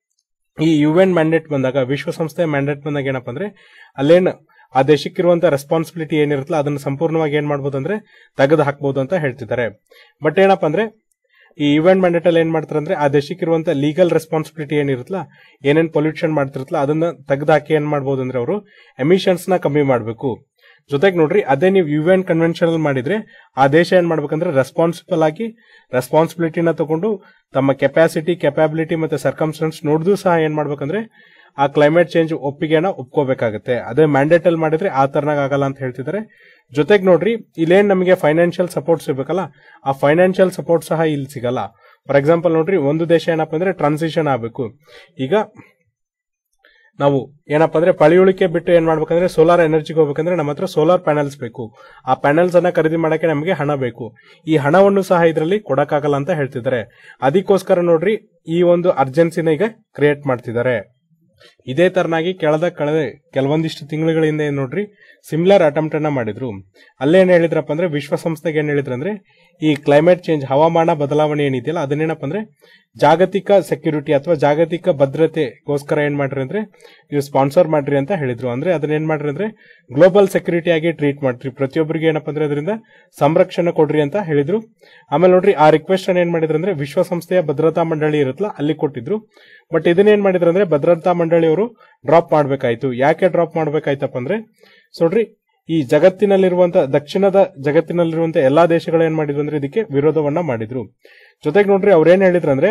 Speaker 1: ಈ ಯು ಎನ್ ಮ್ಯಾಂಡೇಟ್ ಬಂದಾಗ ವಿಶ್ವಸಂಸ್ಥೆಯ ಮ್ಯಾಂಡೇಟ್ ಬಂದಾಗ ಏನಪ್ಪ ಅಂದ್ರೆ ಅಲ್ಲೇನು ಆ ದೇಶಕ್ಕಿರುವಂತ ರೆಸ್ಪಾನ್ಸಿಬಿಲಿಟಿ ಏನಿರುತ್ತಲ್ಲ ಅದನ್ನ ಸಂಪೂರ್ಣವಾಗಿ ಏನ್ ಮಾಡ್ಬೋದು ಅಂದ್ರೆ ತೆಗೆದು ಹಾಕ್ಬೋದು ಅಂತ ಹೇಳ್ತಿದ್ದಾರೆ ಬಟ್ ಏನಪ್ಪ ಅಂದ್ರೆ ಈ ಇವೆಂಟ್ ಮ್ಯಾಂಡೇಟ್ ಅಲ್ಲಿ ಏನ್ ಮಾಡ್ತಾರೆ ಅಂದ್ರೆ ಆ ದೇಶಕ್ಕಿರುವಂತ ಲೀಗಲ್ ರೆಸ್ಪಾನ್ಸಿಬಿಲಿಟಿ ಏನಿರುತ್ತಲ್ಲ ಏನೇನ್ ಪೊಲ್ಯೂಷನ್ ಮಾಡ್ತಿರುತ್ತಲ್ಲ ಅದನ್ನ ತೆಗೆದಾಕಿ ಏನ್ ಮಾಡ್ಬೋದು ಅಂದ್ರೆ ಅವರು ಎಮಿಷನ್ಸ್ ನ ಕಮ್ಮಿ ಮಾಡಬೇಕು ಜೊತೆಗೆ ನೋಡ್ರಿ ಅದೇ ನೀವು ಯು ಎನ್ ಕನ್ವೆನ್ಷನ್ ಅಲ್ಲಿ ಮಾಡಿದ್ರೆ ಆ ದೇಶ ಏನ್ ಮಾಡ್ಬೇಕಂದ್ರೆ ರೆಸ್ಪಾನ್ಸಿಬಲ್ ಆಗಿ ರೆಸ್ಪಾನ್ಸಿಬಿಲಿಟಿನ ತಗೊಂಡು ತಮ್ಮ ಕೆಪಾಸಿಟಿ ಕೆಪಾಬಿಲಿಟಿ ಮತ್ತೆ ಸರ್ಕಮ್ಸ್ಟೆನ್ಸ್ ನೋಡಿದ್ರು ಸಹ ಏನ್ ಮಾಡ್ಬೇಕಂದ್ರೆ ಆ ಕ್ಲೈಮೇಟ್ ಚೇಂಜ್ ಒಪ್ಪಿಗೆನ ಒಪ್ಕೋಬೇಕಾಗುತ್ತೆ ಅದೇ ಮ್ಯಾಂಡೇಟ್ ಅಲ್ಲಿ ಮಾಡಿದ್ರೆ ಆ ತರನಾಗ ಆಗಲ್ಲ ಅಂತ ಹೇಳ್ತಿದ್ದಾರೆ ಜೊತೆಗೆ ನೋಡ್ರಿ ಇಲ್ಲೇನ್ ನಮಗೆ ಫೈನಾನ್ಷಿಯಲ್ ಸಪೋರ್ಟ್ ಸಿಗ್ಬೇಕಲ್ಲ ಆ ಫೈನಾನ್ಷಿಯಲ್ ಸಪೋರ್ಟ್ ಸಹ ಇಲ್ಲಿ ಸಿಗಲ್ಲ ಫಾರ್ ಎಕ್ಸಾಂಪಲ್ ನೋಡ್ರಿ ಒಂದು ದೇಶ ಏನಪ್ಪ ಅಂದ್ರೆ ಟ್ರಾನ್ಸಿಷನ್ ಆಗಬೇಕು ಈಗ ನಾವು ಏನಪ್ಪಾ ಅಂದ್ರೆ ಪಳಿಯುಳಿಕೆ ಬಿಟ್ಟು ಏನ್ ಮಾಡ್ಬೇಕಂದ್ರೆ ಸೋಲಾರ್ ಎನರ್ಜಿಗೆ ಹೋಗ್ಬೇಕಂದ್ರೆ ನಮ್ಮ ಹತ್ರ ಸೋಲಾರ್ ಪ್ಯಾನಲ್ಸ್ ಬೇಕು ಆ ಪ್ಯಾನಲ್ಸ್ ಅನ್ನ ಖರೀದಿ ಮಾಡಕ್ಕೆ ನಮಗೆ ಹಣ ಬೇಕು ಈ ಹಣವನ್ನು ಸಹ ಇದರಲ್ಲಿ ಕೊಡಕ್ಕಾಗಲ್ಲ ಅಂತ ಹೇಳ್ತಿದ್ದಾರೆ ಅದಕ್ಕೋಸ್ಕರ ನೋಡ್ರಿ ಈ ಒಂದು ಅರ್ಜೆನ್ಸಿನ ಈಗ ಕ್ರಿಯೇಟ್ ಮಾಡ್ತಿದ್ದಾರೆ ಇದೇ ತರನಾಗಿ ಕೆಳದ ಕಳೆದ ಕೆಲವೊಂದಿಷ್ಟು ತಿಂಗಳುಗಳ ಹಿಂದೆ ಏನ್ ನೋಡ್ರಿ ಸಿಮಿಲರ್ ಅಟೆಂಪ್ಟ್ ಅನ್ನ ಮಾಡಿದ್ರು ಅಲ್ಲೇನ್ ಹೇಳಿದ್ರಪ್ಪ ಅಂದ್ರೆ ವಿಶ್ವಸಂಸ್ಥೆಗೆ ಏನ್ ಹೇಳಿದ್ರು ಅಂದ್ರೆ ಈ ಕ್ಲೈಮೇಟ್ ಚೇಂಜ್ ಹವಾಮಾನ ಬದಲಾವಣೆ ಏನಿದೆಯಲ್ಲ ಅದನ್ನೇನಪ್ಪ ಅಂದ್ರೆ ಜಾಗತಿಕ ಸೆಕ್ಯೂರಿಟಿ ಅಥವಾ ಜಾಗತಿಕ ಭದ್ರತೆಗೋಸ್ಕರ ಏನ್ ಮಾಡ್ರಿ ಅಂದ್ರೆ ನೀವು ಸ್ಪಾನ್ಸರ್ ಮಾಡ್ರಿ ಅಂತ ಹೇಳಿದ್ರು ಅಂದ್ರೆ ಅದನ್ನ ಏನ್ ಮಾಡ್ರಿ ಅಂದ್ರೆ ಗ್ಲೋಬಲ್ ಸೆಕ್ಯೂರಿಟಿ ಆಗಿ ಟ್ರೀಟ್ ಮಾಡ್ರಿ ಪ್ರತಿಯೊಬ್ಬರಿಗೆ ಏನಪ್ಪ ಅಂದ್ರೆ ಅದರಿಂದ ಸಂರಕ್ಷಣೆ ಕೊಡ್ರಿ ಅಂತ ಹೇಳಿದ್ರು ಆಮೇಲೆ ನೋಡ್ರಿ ಆ ರಿಕ್ವೆಸ್ಟ್ ಅನ್ನ ಏನ್ ಮಾಡಿದ್ರು ಅಂದ್ರೆ ವಿಶ್ವಸಂಸ್ಥೆಯ ಭದ್ರತಾ ಮಂಡಳಿ ಇರುತ್ತಲ್ಲ ಅಲ್ಲಿ ಕೊಟ್ಟಿದ್ರು ಬಟ್ ಇದನ್ನ ಏನ್ ಮಾಡಿದ್ರು ಅಂದ್ರೆ ಭದ್ರತಾ ಮಂಡಳಿಯವರು ಡ್ರಾಪ್ ಮಾಡ್ಬೇಕಾಯ್ತು ಯಾಕೆ ಡ್ರಾಪ್ ಮಾಡ್ಬೇಕಾಯ್ತಪ್ಪ ಅಂದ್ರೆ ಸೊ ನೋಡ್ರಿ ಈ ಜಗತ್ತಿನಲ್ಲಿರುವಂತ ದಕ್ಷಿಣದ ಜಗತ್ತಿನಲ್ಲಿರುವಂತ ಎಲ್ಲಾ ದೇಶಗಳು ಏನ್ ಮಾಡಿದ್ರು ಅಂದ್ರೆ ಇದಕ್ಕೆ ವಿರೋಧವನ್ನ ಮಾಡಿದ್ರು ಜೊತೆಗೆ ನೋಡ್ರಿ ಅವ್ರೇನ್ ಹೇಳಿದ್ರು ಅಂದ್ರೆ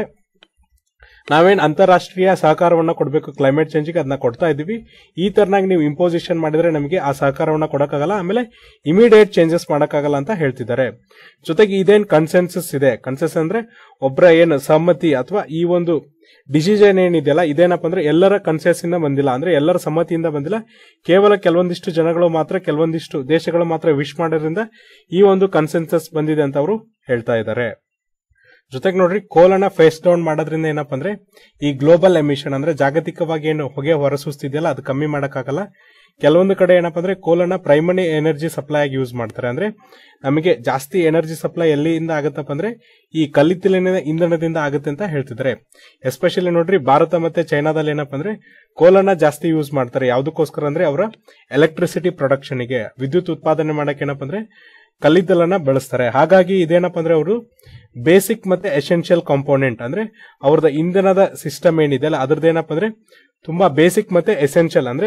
Speaker 1: ನಾವೇನ್ ಅಂತಾರಾಷ್ಟ್ರೀಯ ಸಹಕಾರವನ್ನ ಕೊಡಬೇಕು ಕ್ಲೈಮೇಟ್ ಚೇಂಜ್ಗೆ ಅದನ್ನ ಕೊಡ್ತಾ ಇದೀವಿ ಈ ತರನಾಗಿ ನೀವು ಇಂಪೋಸಿಷನ್ ಮಾಡಿದ್ರೆ ನಮಗೆ ಆ ಸಹಕಾರವನ್ನ ಕೊಡಕ್ಕಾಗಲ್ಲ ಆಮೇಲೆ ಇಮಿಡಿಯೇಟ್ ಚೇಂಜಸ್ ಮಾಡಕ್ಕಾಗಲ್ಲ ಅಂತ ಹೇಳ್ತಿದ್ದಾರೆ ಜೊತೆಗೆ ಇದೇನ್ ಕನ್ಸೆನ್ಸಸ್ ಇದೆ ಕನ್ಸೆನ್ಸ್ ಅಂದ್ರೆ ಒಬ್ಬರ ಏನು ಸಮ್ಮತಿ ಅಥವಾ ಈ ಒಂದು ಡಿಸಿಷನ್ ಏನಿದೆಯಲ್ಲ ಇದೇನಪ್ಪ ಅಂದ್ರೆ ಎಲ್ಲರ ಕನ್ಸೆನ್ಸ್ ಇಂದ ಬಂದಿಲ್ಲ ಅಂದ್ರೆ ಎಲ್ಲರ ಸಮ್ಮತಿಯಿಂದ ಬಂದಿಲ್ಲ ಕೇವಲ ಕೆಲವೊಂದಿಷ್ಟು ಜನಗಳು ಮಾತ್ರ ಕೆಲವೊಂದಿಷ್ಟು ದೇಶಗಳು ಮಾತ್ರ ವಿಶ್ ಮಾಡೋದ್ರಿಂದ ಈ ಒಂದು ಕನ್ಸೆನ್ಸಸ್ ಬಂದಿದೆ ಅಂತ ಅವರು ಹೇಳ್ತಾ ಇದ್ದಾರೆ ಜೊತೆಗೆ ನೋಡ್ರಿ ಕೋಲನ್ನ ಫೇಸ್ ಡೌನ್ ಮಾಡೋದ್ರಿಂದ ಏನಪ್ಪ ಅಂದ್ರೆ ಈ ಗ್ಲೋಬಲ್ ಎಮಿಷನ್ ಅಂದ್ರೆ ಜಾಗತಿಕವಾಗಿ ಏನು ಹೊಗೆ ಹೊರಸೂಸ್ತಿದೆಯಲ್ಲ ಅದು ಕಮ್ಮಿ ಮಾಡಕ್ಕಾಗಲ್ಲ ಕೆಲವೊಂದು ಕಡೆ ಏನಪ್ಪ ಅಂದ್ರೆ ಕೋಲನ್ನ ಪ್ರೈಮರಿ ಎನರ್ಜಿ ಸಪ್ಲೈ ಆಗಿ ಯೂಸ್ ಮಾಡ್ತಾರೆ ಅಂದ್ರೆ ನಮಗೆ ಜಾಸ್ತಿ ಎನರ್ಜಿ ಸಪ್ಲೈ ಎಲ್ಲಿಂದ ಆಗುತ್ತಪ್ಪ ಅಂದ್ರೆ ಈ ಕಲ್ಲಿದ್ದಲಿನ ಇಂಧನದಿಂದ ಆಗುತ್ತೆ ಅಂತ ಹೇಳ್ತಿದ್ದಾರೆ ಎಸ್ಪೆಷಲಿ ನೋಡ್ರಿ ಭಾರತ ಮತ್ತೆ ಚೈನಾದಲ್ಲಿ ಏನಪ್ಪ ಅಂದ್ರೆ ಕೋಲನ್ನ ಜಾಸ್ತಿ ಯೂಸ್ ಮಾಡ್ತಾರೆ ಯಾವ್ದಕ್ಕೋಸ್ಕರ ಅಂದ್ರೆ ಅವರ ಎಲೆಕ್ಟ್ರಿಸಿಟಿ ಪ್ರೊಡಕ್ಷನ್ಗೆ ವಿದ್ಯುತ್ ಉತ್ಪಾದನೆ ಮಾಡಕ್ಕೆ ಏನಪ್ಪ ಅಂದ್ರೆ ಕಲ್ಲಿದ್ದಲನ್ನ ಬಳಸ್ತಾರೆ ಹಾಗಾಗಿ ಇದೇನಪ್ಪ ಅಂದ್ರೆ ಅವರು ಬೇಸಿಕ್ ಮತ್ತೆ ಎಸೆನ್ಷಿಯಲ್ ಕಾಂಪೋನೆಂಟ್ ಅಂದ್ರೆ ಅವ್ರದ್ದು ಇಂಧನದ ಸಿಸ್ಟಮ್ ಏನಿದೆ ಅಲ್ಲ ಅದ್ರದ್ದು ಏನಪ್ಪ ಅಂದ್ರೆ ತುಂಬಾ ಬೇಸಿಕ್ ಮತ್ತೆ ಎಸೆನ್ಷಿಯಲ್ ಅಂದ್ರೆ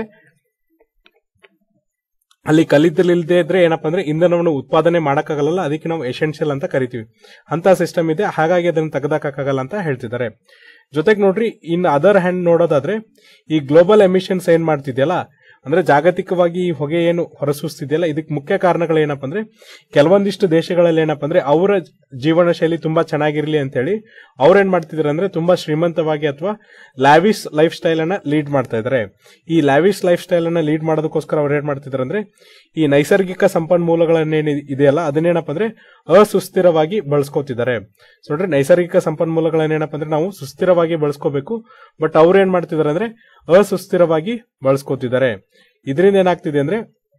Speaker 1: ಅಲ್ಲಿ ಕಲ್ಲಿದ್ದಲು ಇಲ್ಲದೆ ಇದ್ರೆ ಏನಪ್ಪ ಅಂದ್ರೆ ಇಂಧನವನ್ನು ಉತ್ಪಾದನೆ ಮಾಡಕ್ಕಾಗಲ್ಲ ಅದಕ್ಕೆ ನಾವು ಎಸೆನ್ಷಿಯಲ್ ಅಂತ ಕರಿತೀವಿ ಅಂತ ಸಿಸ್ಟಮ್ ಇದೆ ಹಾಗಾಗಿ ಅದನ್ನು ತೆಗೆದಾಕಕ್ಕಾಗಲ್ಲ ಅಂತ ಹೇಳ್ತಿದ್ದಾರೆ ಜೊತೆಗೆ ನೋಡ್ರಿ ಇನ್ ಅದರ್ ಹ್ಯಾಂಡ್ ನೋಡೋದಾದ್ರೆ ಈ ಗ್ಲೋಬಲ್ ಎಮಿಷನ್ಸ್ ಏನ್ ಮಾಡ್ತಿದ್ಯಲ್ಲ ಅಂದ್ರೆ ಜಾಗತಿಕವಾಗಿ ಈ ಹೊಗೆ ಏನು ಹೊರಸೂಸ್ತಿದೆಯಲ್ಲ ಇದಕ್ಕೆ ಮುಖ್ಯ ಕಾರಣಗಳು ಏನಪ್ಪ ಅಂದ್ರೆ ಕೆಲವೊಂದಿಷ್ಟು ದೇಶಗಳಲ್ಲಿ ಏನಪ್ಪ ಅಂದ್ರೆ ಅವರ ಜೀವನ ಶೈಲಿ ತುಂಬಾ ಚೆನ್ನಾಗಿರ್ಲಿ ಅಂತ ಹೇಳಿ ಅವ್ರೇನ್ ಮಾಡ್ತಿದಾರೆ ಅಂದ್ರೆ ತುಂಬಾ ಶ್ರೀಮಂತವಾಗಿ ಅಥವಾ ಲ್ಯಾವಿಸ್ ಲೈಫ್ ಸ್ಟೈಲ್ ಅನ್ನ ಲೀಡ್ ಮಾಡ್ತಾ ಇದಾರೆ ಈ ಲ್ಯಾವಿಸ್ ಲೈಫ್ ಸ್ಟೈಲ್ ಅನ್ನ ಲೀಡ್ ಮಾಡೋದಕ್ಕೋಸ್ಕರ ಅವ್ರು ಏನ್ ಮಾಡ್ತಿದಾರೆ ಅಂದ್ರೆ ಈ ನೈಸರ್ಗಿಕ ಸಂಪನ್ಮೂಲಗಳನ್ನೇನು ಇದೆಯಲ್ಲ ಅದನ್ನೇನಪ್ಪ ಅಂದ್ರೆ ಅಸುಸ್ಥಿರವಾಗಿ ಬಳಸ್ಕೋತಿದ್ದಾರೆ ಸೊ ನೋಡ್ರಿ ನೈಸರ್ಗಿಕ ಸಂಪನ್ಮೂಲಗಳನ್ನೇನಪ್ಪ ಅಂದ್ರೆ ನಾವು ಸುಸ್ಥಿರವಾಗಿ ಬಳಸ್ಕೋಬೇಕು ಬಟ್ ಅವ್ರು ಏನ್ ಮಾಡ್ತಿದಾರೆ ಅಂದ್ರೆ ಅಸುಸ್ಥಿರವಾಗಿ ಬಳಸ್ಕೋತಿದ್ದಾರೆ ಇದರಿಂದ ಏನಾಗ್ತಿದೆ ಅಂದ್ರೆ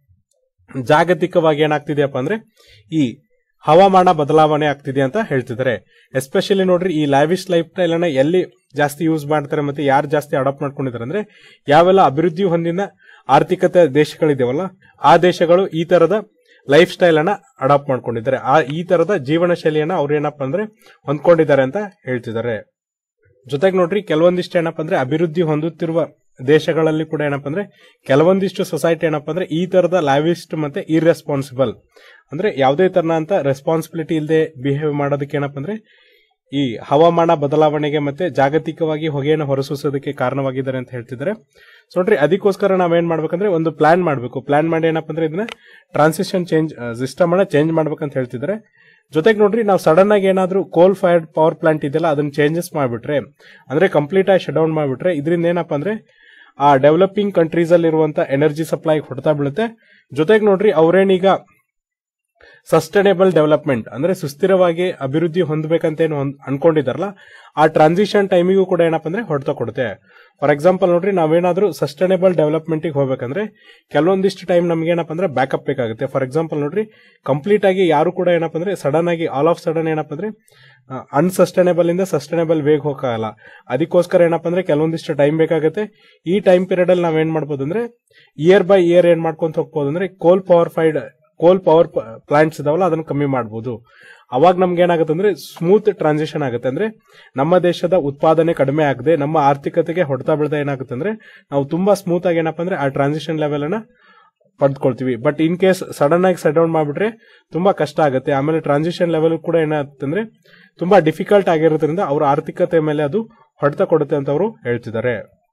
Speaker 1: ಜಾಗತಿಕವಾಗಿ ಏನಾಗ್ತಿದೆಯಪ್ಪ ಅಂದ್ರೆ ಈ ಹವಾಮಾನ ಬದಲಾವಣೆ ಆಗ್ತಿದೆ ಅಂತ ಹೇಳ್ತಿದ್ದಾರೆ ಎಸ್ಪೆಷಲಿ ನೋಡ್ರಿ ಈ ಲ್ಯಾವಿಶ್ ಲೈಫ್ ಸ್ಟೈಲ್ ಅನ್ನ ಎಲ್ಲಿ ಜಾಸ್ತಿ ಯೂಸ್ ಮಾಡ್ತಾರೆ ಮತ್ತೆ ಯಾರು ಜಾಸ್ತಿ ಅಡಾಪ್ಟ್ ಮಾಡ್ಕೊಂಡಿದ್ದಾರೆ ಅಂದ್ರೆ ಯಾವೆಲ್ಲ ಅಭಿವೃದ್ಧಿ ಹೊಂದಿನ ಆರ್ಥಿಕತೆ ದೇಶಗಳಿದಾವಲ್ಲ ಆ ದೇಶಗಳು ಈ ತರದ ಲೈಫ್ ಸ್ಟೈಲ್ ಅನ್ನ ಅಡಾಪ್ಟ್ ಮಾಡ್ಕೊಂಡಿದ್ದಾರೆ ಆ ಈ ತರದ ಜೀವನ ಶೈಲಿಯನ್ನ ಅವ್ರು ಏನಪ್ಪ ಅಂದ್ರೆ ಹೊಂದ್ಕೊಂಡಿದ್ದಾರೆ ಅಂತ ಹೇಳ್ತಿದ್ದಾರೆ ಜೊತೆಗೆ ನೋಡ್ರಿ ಕೆಲವೊಂದಿಷ್ಟು ಏನಪ್ಪ ಅಂದ್ರೆ ಅಭಿವೃದ್ಧಿ ಹೊಂದುತ್ತಿರುವ ದೇಶಗಳಲ್ಲಿ ಕೂಡ ಏನಪ್ಪ ಅಂದ್ರೆ ಕೆಲವೊಂದಿಷ್ಟು ಸೊಸೈಟಿ ಏನಪ್ಪ ಅಂದ್ರೆ ಈ ತರದ ಲ್ಯಾವಿಸ್ಟ್ ಮತ್ತೆ ಇರ್ರೆಸ್ಪಾನ್ಸಿಬಲ್ ಅಂದ್ರೆ ಯಾವುದೇ ತರನ ಅಂತ ರೆಸ್ಪಾನ್ಸಿಬಿಲಿಟಿ ಇಲ್ಲದೆ ಬಿಹೇವ್ ಮಾಡೋದಕ್ಕೆ ಏನಪ್ಪ ಅಂದ್ರೆ ಈ ಹವಾಮಾನ ಬದಲಾವಣೆಗೆ ಮತ್ತೆ ಜಾಗತಿಕವಾಗಿ ಹೊಗೆಯನ್ನು ಹೊರಸೂಸೋದಕ್ಕೆ ಕಾರಣವಾಗಿದ್ದಾರೆ ಅಂತ ಹೇಳ್ತಿದ್ದಾರೆ ಸೊ ನೋಡ್ರಿ ಅದಕ್ಕೋಸ್ಕರ ನಾವೇನ್ ಮಾಡ್ಬೇಕಂದ್ರೆ ಒಂದು ಪ್ಲಾನ್ ಮಾಡಬೇಕು ಪ್ಲಾನ್ ಮಾಡಿ ಏನಪ್ಪ ಅಂದ್ರೆ ಇದನ್ನ ಟ್ರಾನ್ಸಿಷನ್ ಚೇಂಜ್ ಸಿಸ್ಟಮ್ ಅನ್ನ ಚೇಂಜ್ ಮಾಡ್ಬೇಕಂತ ಹೇಳ್ತಿದ್ದಾರೆ ಜೊತೆಗೆ ನೋಡ್ರಿ ನಾವು ಸಡನ್ ಆಗಿ ಏನಾದ್ರೂ ಕೋಲ್ ಫೈರ್ಡ್ ಪವರ್ ಪ್ಲಾಂಟ್ ಇದೆಯಲ್ಲ ಅದನ್ನ ಚೇಂಜಸ್ ಮಾಡ್ಬಿಟ್ರೆ ಅಂದ್ರೆ ಕಂಪ್ಲೀಟ್ ಆಗಿ ಶಟ್ ಡೌನ್ ಮಾಡ್ಬಿಟ್ರೆ ಇದರಿಂದ ಏನಪ್ಪ ಅಂದ್ರೆ ಆ ಡೆವಲಪಿಂಗ್ ಕಂಟ್ರೀಸ್ ಅಲ್ಲಿ ಇರುವಂತ ಎನರ್ಜಿ ಸಪ್ಲೈ ಹೊಡ್ತಾ ಬೀಳುತ್ತೆ ಜೊತೆಗೆ ನೋಡ್ರಿ ಅವ್ರೇನೀಗ ಸಸ್ಟೈನೇಬಲ್ ಡೆವಲಪ್ಮೆಂಟ್ ಅಂದ್ರೆ ಸುಸ್ಥಿರವಾಗಿ ಅಭಿವೃದ್ಧಿ ಹೊಂದಬೇಕಂತ ಏನು ಹೊಂದ್- ಅನ್ಕೊಂಡಿದಾರಲ್ಲ ಆ ಟ್ರಾನ್ಸಿಷನ್ ಟೈಮಿಗೂ ಕೂಡ ಏನಪ್ಪ ಅಂದ್ರೆ ಹೊಡ್ತಾ ಕೊಡುತ್ತೆ ಫಾರ್ ಎಕ್ಸಾಂಪಲ್ ನೋಡ್ರಿ ನಾವೇನಾದ್ರೂ ಸಸ್ಟೈನೇಬಲ್ ಡೆವಲಪ್ಮೆಂಟ್ ಹೋಗ್ಬೇಕಂದ್ರೆ ಕೆಲವೊಂದಿಷ್ಟು ಟೈಮ್ ನಮ್ಗೆ ಏನಪ್ಪ ಅಂದ್ರೆ ಬ್ಯಾಕಪ್ ಬೇಕಾಗುತ್ತೆ ಫಾರ್ ಎಕ್ಸಾಂಪಲ್ ನೋಡ್ರಿ ಕಂಪ್ಲೀಟ್ ಆಗಿ ಯಾರು ಕೂಡ ಏನಪ್ಪ ಅಂದ್ರೆ ಸಡನ್ ಆಗಿ ಆಲ್ ಆಫ್ ಸಡನ್ ಏನಪ್ಪ ಅಂದ್ರೆ ಅನ್ಸಸ್ಟೈನೇಬಲ್ ಇಂದ ಸಸ್ಟೈನೇಬಲ್ ವೇಗ ಹೋಗಲ್ಲ ಅದಕ್ಕೋಸ್ಕರ ಏನಪ್ಪ ಅಂದ್ರೆ ಕೆಲವೊಂದಿಷ್ಟು ಟೈಮ್ ಬೇಕಾಗುತ್ತೆ ಈ ಟೈಮ್ ಪೀರಿಯಡ್ ಅಲ್ಲಿ ನಾವೇನ್ ಮಾಡ್ಬೋದು ಅಂದ್ರೆ ಇಯರ್ ಬೈ ಇಯರ್ ಏನ್ ಮಾಡ್ಕೊಂತ ಹೋಗ್ಬೋದು ಅಂದ್ರೆ coal power fired coal power plants ಇದಾವಲ್ಲ ಅದನ್ನ ಕಮ್ಮಿ ಮಾಡಬಹುದು ಅವಾಗ ನಮ್ಗೆ ಏನಾಗುತ್ತೆ ಅಂದ್ರೆ ಸ್ಮೂತ್ ಟ್ರಾನ್ಸಿಷನ್ ಆಗುತ್ತೆ ಅಂದ್ರೆ ನಮ್ಮ ದೇಶದ ಉತ್ಪಾದನೆ ಕಡಿಮೆ ಆಗದೆ ನಮ್ಮ ಆರ್ಥಿಕತೆಗೆ ಹೊಡೆತ ಬೀಳದ ಏನಾಗುತ್ತೆ ಅಂದ್ರೆ ನಾವು ತುಂಬಾ ಸ್ಮೂತ್ ಆಗಿ ಏನಪ್ಪ ಅಂದ್ರೆ ಆ ಟ್ರಾನ್ಸಿಷನ್ ಲೆವೆಲ್ ಅನ್ನ ಪಡೆದುಕೊಳ್ತೀವಿ ಬಟ್ ಇನ್ ಕೇಸ್ ಸಡನ್ ಆಗಿ ಸೆಟ್ ಡೌನ್ ಮಾಡ್ಬಿಟ್ರೆ ತುಂಬಾ ಕಷ್ಟ ಆಗುತ್ತೆ ಆಮೇಲೆ ಟ್ರಾನ್ಸಿಷನ್ ಲೆವೆಲ್ ಕೂಡ ಏನಾಗುತ್ತೆ ಅಂದ್ರೆ ತುಂಬಾ ಡಿಫಿಕಲ್ಟ್ ಆಗಿರೋದ್ರಿಂದ ಅವ್ರ ಆರ್ಥಿಕತೆ ಮೇಲೆ ಅದು ಹೊಡೆತ ಕೊಡುತ್ತೆ ಅಂತ ಅವರು ಹೇಳ್ತಿದ್ದಾರೆ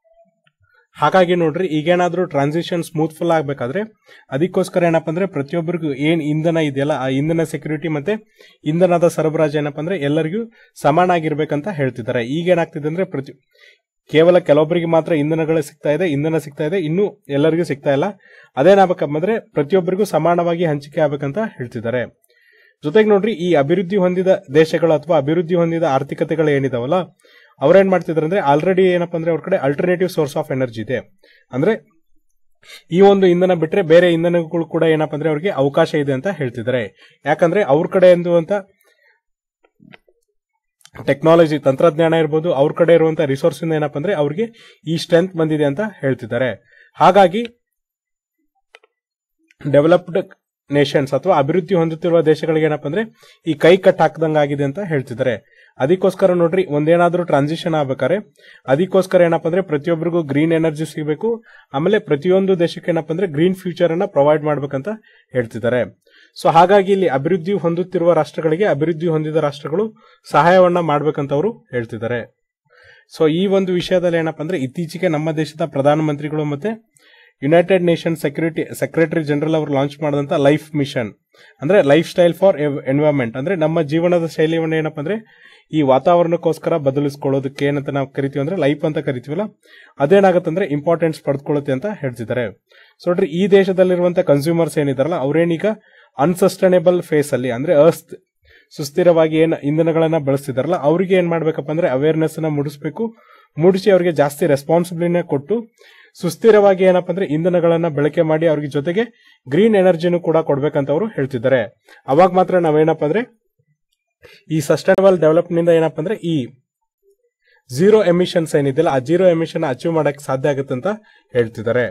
Speaker 1: ಹಾಗಾಗಿ ನೋಡ್ರಿ ಈಗೇನಾದ್ರೂ ಟ್ರಾನ್ಸಿಷನ್ ಸ್ಮೂತ್ಫುಲ್ ಆಗ್ಬೇಕಾದ್ರೆ ಅದಕ್ಕೋಸ್ಕರ ಏನಪ್ಪ ಅಂದ್ರೆ ಪ್ರತಿಯೊಬ್ಬರಿಗೂ ಏನ್ ಇಂಧನ ಇದೆಯಲ್ಲ ಆ ಇಂಧನ ಸೆಕ್ಯೂರಿಟಿ ಮತ್ತೆ ಇಂಧನದ ಸರಬರಾಜು ಏನಪ್ಪ ಅಂದ್ರೆ ಎಲ್ಲರಿಗೂ ಸಮಾನ ಆಗಿರ್ಬೇಕಂತ ಹೇಳ್ತಿದ್ದಾರೆ ಈಗ ಏನಾಗ್ತಿದೆ ಅಂದ್ರೆ ಪ್ರತಿ ಕೇವಲ ಕೆಲವೊಬ್ಬರಿಗೆ ಮಾತ್ರ ಇಂಧನಗಳು ಸಿಗ್ತಾ ಇದೆ ಇಂಧನ ಸಿಗ್ತಾ ಇದೆ ಇನ್ನು ಎಲ್ಲರಿಗೂ ಸಿಗ್ತಾ ಇಲ್ಲ ಅದೇನಾಗಬೇಕಂದ್ರೆ ಪ್ರತಿಯೊಬ್ಬರಿಗೂ ಸಮಾನವಾಗಿ ಹಂಚಿಕೆ ಆಗ್ಬೇಕಂತ ಹೇಳ್ತಿದ್ದಾರೆ ಜೊತೆಗೆ ನೋಡ್ರಿ ಈ ಅಭಿವೃದ್ಧಿ ಹೊಂದಿದ ದೇಶಗಳು ಅಥವಾ ಅಭಿವೃದ್ಧಿ ಹೊಂದಿದ ಆರ್ಥಿಕತೆಗಳು ಏನಿದಾವಲ್ಲ ಅವ್ರೇನ್ ಮಾಡ್ತಿದ್ದಾರೆ ಅಂದ್ರೆ ಆಲ್ರೆಡಿ ಏನಪ್ಪಾ ಅಂದ್ರೆ ಅವ್ರ ಕಡೆ ಅಲ್ಟರ್ನೇಟಿವ್ ಸೋರ್ಸ್ ಆಫ್ ಎನರ್ಜಿ ಇದೆ ಅಂದ್ರೆ ಈ ಒಂದು ಇಂಧನ ಬಿಟ್ರೆ ಬೇರೆ ಇಂಧನಗಳು ಕೂಡ ಏನಪ್ಪಾ ಅಂದ್ರೆ ಅವ್ರಿಗೆ ಅವಕಾಶ ಇದೆ ಅಂತ ಹೇಳ್ತಿದ್ದಾರೆ ಯಾಕಂದ್ರೆ ಅವ್ರ ಕಡೆ ಅಂತ ಟೆಕ್ನಾಲಜಿ ತಂತ್ರಜ್ಞಾನ ಇರ್ಬೋದು ಅವ್ರ ಕಡೆ ಇರುವಂತ ರಿಸೋರ್ಸ್ ಇಂದ ಏನಪ್ಪಾ ಅಂದ್ರೆ ಅವ್ರಿಗೆ ಈ ಸ್ಟ್ರೆಂತ್ ಬಂದಿದೆ ಅಂತ ಹೇಳ್ತಿದ್ದಾರೆ ಹಾಗಾಗಿ ಡೆವಲಪ್ಡ್ ನೇಷನ್ಸ್ ಅಥವಾ ಅಭಿವೃದ್ಧಿ ಹೊಂದುತ್ತಿರುವ ದೇಶಗಳಿಗೆ ಏನಪ್ಪಾ ಅಂದ್ರೆ ಈ ಕೈ ಕಟ್ ಹಾಕದಂಗಾಗಿದೆ ಅಂತ ಹೇಳ್ತಿದ್ದಾರೆ ಅದಕ್ಕೋಸ್ಕರ ನೋಡ್ರಿ ಒಂದೇನಾದ್ರೂ ಟ್ರಾನ್ಸಿಷನ್ ಆಗ್ಬೇಕಾದ್ರೆ ಅದಕ್ಕೋಸ್ಕರ ಏನಪ್ಪಾ ಅಂದ್ರೆ ಪ್ರತಿಯೊಬ್ಬರಿಗೂ ಗ್ರೀನ್ ಎನರ್ಜಿ ಸಿಗಬೇಕು ಆಮೇಲೆ ಪ್ರತಿಯೊಂದು ದೇಶಕ್ಕೆ ಏನಪ್ಪಾ ಅಂದ್ರೆ ಗ್ರೀನ್ ಫ್ಯೂಚರ್ ಅನ್ನ ಪ್ರೊವೈಡ್ ಮಾಡ್ಬೇಕಂತ ಹೇಳ್ತಿದ್ದಾರೆ ಸೊ ಹಾಗಾಗಿ ಇಲ್ಲಿ ಅಭಿವೃದ್ಧಿ ಹೊಂದುತ್ತಿರುವ ರಾಷ್ಟ್ರಗಳಿಗೆ ಅಭಿವೃದ್ಧಿ ಹೊಂದಿದ ರಾಷ್ಟ್ರಗಳು ಸಹಾಯವನ್ನ ಮಾಡ್ಬೇಕಂತ ಅವರು ಹೇಳ್ತಿದ್ದಾರೆ ಸೊ ಈ ಒಂದು ವಿಷಯದಲ್ಲಿ ಏನಪ್ಪಾ ಅಂದ್ರೆ ಇತ್ತೀಚೆಗೆ ನಮ್ಮ ದೇಶದ ಪ್ರಧಾನಮಂತ್ರಿಗಳು ಮತ್ತೆ united nation security secretary general ಅವರು ಲಾಂಚ್ ಮಾಡಿದಂತ ಲೈಫ್ ಮಿಷನ್ ಅಂದ್ರೆ ಲೈಫ್ ಸ್ಟೈಲ್ ಫಾರ್ ಎನ್ವೈರನ್ಮೆಂಟ್ ಅಂದ್ರೆ ನಮ್ಮ ಜೀವನದ ಶೈಲಿಯನ್ನು ಏನಪ್ಪಾ ಅಂದ್ರೆ ಈ ವಾತಾವರಣಕ್ಕೋಸ್ಕರ ಬದಲಿಸ್ಕೊಳ್ಳೋದಕ್ಕೆ ಏನಂತ ನಾವು ಕರಿತೀವಿ ಅಂದ್ರೆ ಲೈಫ್ ಅಂತ ಕರಿತೀವಲ್ಲ ಅದೇನಾಗತ್ತಂದ್ರೆ ಇಂಪಾರ್ಟೆನ್ಸ್ ಪಡೆದುಕೊಳ್ಳುತ್ತೆ ಅಂತ ಹೇಳ್ತಿದ್ದಾರೆ ಸೊ ನೋಡ್ರಿ ಈ ದೇಶದಲ್ಲಿರುವಂತ ಕನ್ಸ್ಯೂಮರ್ಸ್ ಏನಿದಾರಲ್ಲ ಅವ್ರೇನೀಗ ಅನ್ಸಸ್ಟೈನೇಬಲ್ ಫೇಸ್ ಅಲ್ಲಿ ಅಂದ್ರೆ ಅಸ್ತ್ ಸುಸ್ಥಿರವಾಗಿ ಏನ್ ಇಂಧನಗಳನ್ನ ಬಳಸ್ತಿದಾರಲ್ಲ ಅವ್ರಿಗೆ ಏನ್ ಮಾಡ್ಬೇಕಪ್ಪ ಅಂದ್ರೆ ಅವೇರ್ನೆಸ್ ಅನ್ನ ಮೂಡಿಸಬೇಕು ಮೂಡಿಸಿ ಅವರಿಗೆ ಜಾಸ್ತಿ ರೆಸ್ಪಾನ್ಸಿಬಿಲಿಟಿನ ಕೊಟ್ಟು ಸುಸ್ಥಿರವಾಗಿ ಏನಪ್ಪಾ ಅಂದ್ರೆ ಇಂಧನಗಳನ್ನ ಬಳಕೆ ಮಾಡಿ ಅವ್ರಿಗೆ ಜೊತೆಗೆ ಗ್ರೀನ್ ಎನರ್ಜಿನೂ ಕೂಡ ಕೊಡ್ಬೇಕಂತ ಅವರು ಹೇಳ್ತಿದ್ದಾರೆ ಅವಾಗ ಮಾತ್ರ ನಾವೇನಪ್ಪ ಅಂದ್ರೆ ಈ ಸಸ್ಟೈನಬಲ್ ಡೆವಲಪ್ನಿಂದ ಏನಪ್ಪಾ ಅಂದ್ರೆ ಈ ಝೀರೋ ಎಮಿಷನ್ಸ್ ಏನಿದೆಯಲ್ಲ ಆ ಜೀರೋ ಎಮಿಷನ್ ಅಚೀವ್ ಮಾಡಕ್ ಸಾಧ್ಯ ಆಗುತ್ತೆ ಅಂತ ಹೇಳ್ತಿದ್ದಾರೆ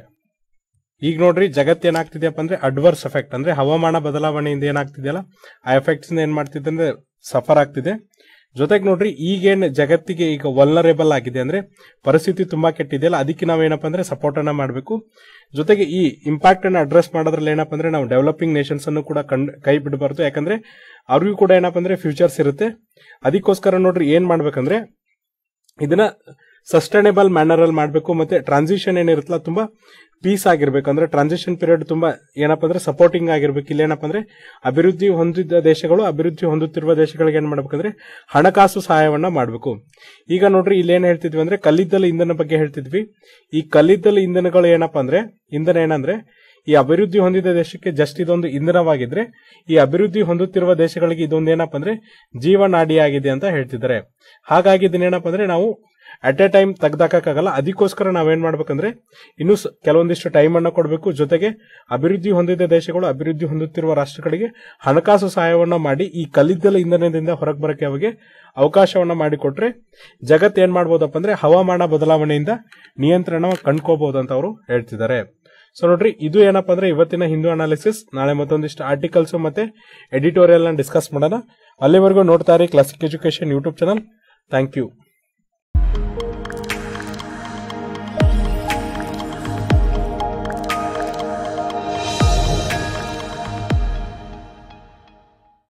Speaker 1: ಈಗ ನೋಡ್ರಿ ಜಗತ್ತು ಏನಾಗ್ತಿದೆಯಪ್ಪ ಅಂದ್ರೆ ಅಡ್ವರ್ಸ್ ಎಫೆಕ್ಟ್ ಅಂದ್ರೆ ಹವಾಮಾನ ಬದಲಾವಣೆಯಿಂದ ಏನಾಗ್ತಿದೆಯಲ್ಲ ಆ ಎಫೆಕ್ಟ್ಸ್ ಏನ್ ಮಾಡ್ತಿದೆ ಅಂದ್ರೆ ಸಫರ್ ಆಗ್ತಿದೆ ಜೊತೆಗೆ ನೋಡ್ರಿ ಈಗೇನ್ ಜಗತ್ತಿಗೆ ಈಗ ವಲ್ನರೇಬಲ್ ಆಗಿದೆ ಅಂದ್ರೆ ಪರಿಸ್ಥಿತಿ ತುಂಬಾ ಕೆಟ್ಟಿದೆಯಲ್ಲ ಅದಕ್ಕೆ ನಾವೇನಪ್ಪ ಅಂದ್ರೆ ಸಪೋರ್ಟ್ ಅನ್ನ ಮಾಡಬೇಕು ಜೊತೆಗೆ ಈ ಇಂಪ್ಯಾಕ್ಟ್ ಅನ್ನ ಅಡ್ರೆಸ್ ಮಾಡೋದ್ರಲ್ಲಿ ಏನಪ್ಪ ಅಂದ್ರೆ ನಾವು ಡೆವಲಪಿಂಗ್ ನೇಷನ್ಸ್ ಅನ್ನು ಕೂಡ ಕಂಡ್ ಕೈ ಬಿಡಬಾರ್ದು ಯಾಕಂದ್ರೆ ಅವ್ರಿಗೂ ಕೂಡ ಏನಪ್ಪ ಅಂದ್ರೆ ಫ್ಯೂಚರ್ಸ್ ಇರುತ್ತೆ ಅದಕ್ಕೋಸ್ಕರ ನೋಡ್ರಿ ಏನ್ ಮಾಡ್ಬೇಕಂದ್ರೆ ಇದನ್ನ ಸಸ್ಟೈನೇಬಲ್ ಮ್ಯಾನರ್ ಅಲ್ಲಿ ಮಾಡಬೇಕು ಮತ್ತೆ ಟ್ರಾನ್ಸಿಷನ್ ಏನಿರುತ್ತಲ್ಲ ತುಂಬಾ ಪೀಸ್ ಆಗಿರ್ಬೇಕು ಅಂದ್ರೆ ಟ್ರಾನ್ಸಿಷನ್ ಪೀರಿಯಡ್ ತುಂಬಾ ಏನಪ್ಪಾ ಅಂದ್ರೆ ಸಪೋರ್ಟಿಂಗ್ ಆಗಿರ್ಬೇಕು ಇಲ್ಲಿ ಏನಪ್ಪಾ ಅಂದ್ರೆ ಅಭಿವೃದ್ಧಿ ಹೊಂದಿದ ದೇಶಗಳು ಅಭಿವೃದ್ಧಿ ಹೊಂದುತ್ತಿರುವ ದೇಶಗಳಿಗೆ ಏನ್ ಮಾಡ್ಬೇಕಂದ್ರೆ ಹಣಕಾಸು ಸಹಾಯವನ್ನ ಮಾಡಬೇಕು ಈಗ ನೋಡ್ರಿ ಇಲ್ಲಿ ಏನ್ ಹೇಳ್ತಿದ್ವಿ ಅಂದ್ರೆ ಕಲ್ಲಿದ್ದಲು ಇಂಧನ ಬಗ್ಗೆ ಹೇಳ್ತಿದ್ವಿ ಈ ಕಲ್ಲಿದ್ದಲು ಇಂಧನಗಳು ಏನಪ್ಪಾ ಅಂದ್ರೆ ಇಂಧನ ಏನಂದ್ರೆ ಈ ಅಭಿವೃದ್ಧಿ ಹೊಂದಿದ ದೇಶಕ್ಕೆ ಜಸ್ಟ್ ಇದೊಂದು ಇಂಧನವಾಗಿದ್ರೆ ಈ ಅಭಿವೃದ್ಧಿ ಹೊಂದುತ್ತಿರುವ ದೇಶಗಳಿಗೆ ಇದೊಂದು ಏನಪ್ಪಾ ಅಂದ್ರೆ ಜೀವನಾಡಿಯಾಗಿದೆ ಅಂತ ಹೇಳ್ತಿದ್ದಾರೆ ಹಾಗಾಗಿ ಇದನ್ನೇನಪ್ಪ ಅಂದ್ರೆ ನಾವು ಅಟ್ ಎ ಟೈಮ್ ತೆಗ್ದಾಕಕ್ಕಾಗಲ್ಲ ಅದಕ್ಕೋಸ್ಕರ ನಾವೇನ್ ಮಾಡ್ಬೇಕಂದ್ರೆ ಇನ್ನೂ ಸ- ಕೆಲವೊಂದಿಷ್ಟು ಟೈಮ್ ಅನ್ನ ಕೊಡಬೇಕು ಜೊತೆಗೆ ಅಭಿವೃದ್ಧಿ ಹೊಂದಿದ ದೇಶಗಳು ಅಭಿವೃದ್ಧಿ ಹೊಂದುತ್ತಿರುವ ರಾಷ್ಟ್ರಗಳಿಗೆ ಹಣಕಾಸು ಸಹಾಯವನ್ನ ಮಾಡಿ ಈ ಕಲ್ಲಿದ್ದಲು ಇಂಧನದಿಂದ ಹೊರಗೆ ಬರಕ್ಕೆ ಅವಿಗೆ ಅವಕಾಶವನ್ನ ಮಾಡಿಕೊಟ್ರೆ ಜಗತ್ ಏನ್ ಮಾಡ್ಬೋದಪ್ಪ ಅಂದ್ರೆ ಹವಾಮಾನ ಬದಲಾವಣೆಯಿಂದ ನಿಯಂತ್ರಣ ಕಂಡ್ಕೋಬಹುದು ಅಂತ ಅವರು ಹೇಳ್ತಿದ್ದಾರೆ ಸೊ ನೋಡ್ರಿ ಇದು ಏನಪ್ಪಾ ಅಂದ್ರೆ ಇವತ್ತಿನ ಹಿಂದೂ ಅನಾಲಿಸಿಸ್ ನಾಳೆ ಮತ್ತೊಂದಿಷ್ಟು ಆರ್ಟಿಕಲ್ಸ್ ಮತ್ತೆ ಎಡಿಟೋರಿಯಲ್ ನ ಡಿಸ್ಕಸ್ ಮಾಡೋಣ ಅಲ್ಲಿವರೆಗೂ ನೋಡ್ತಾ ಇರಿ classic education YouTube channel thank you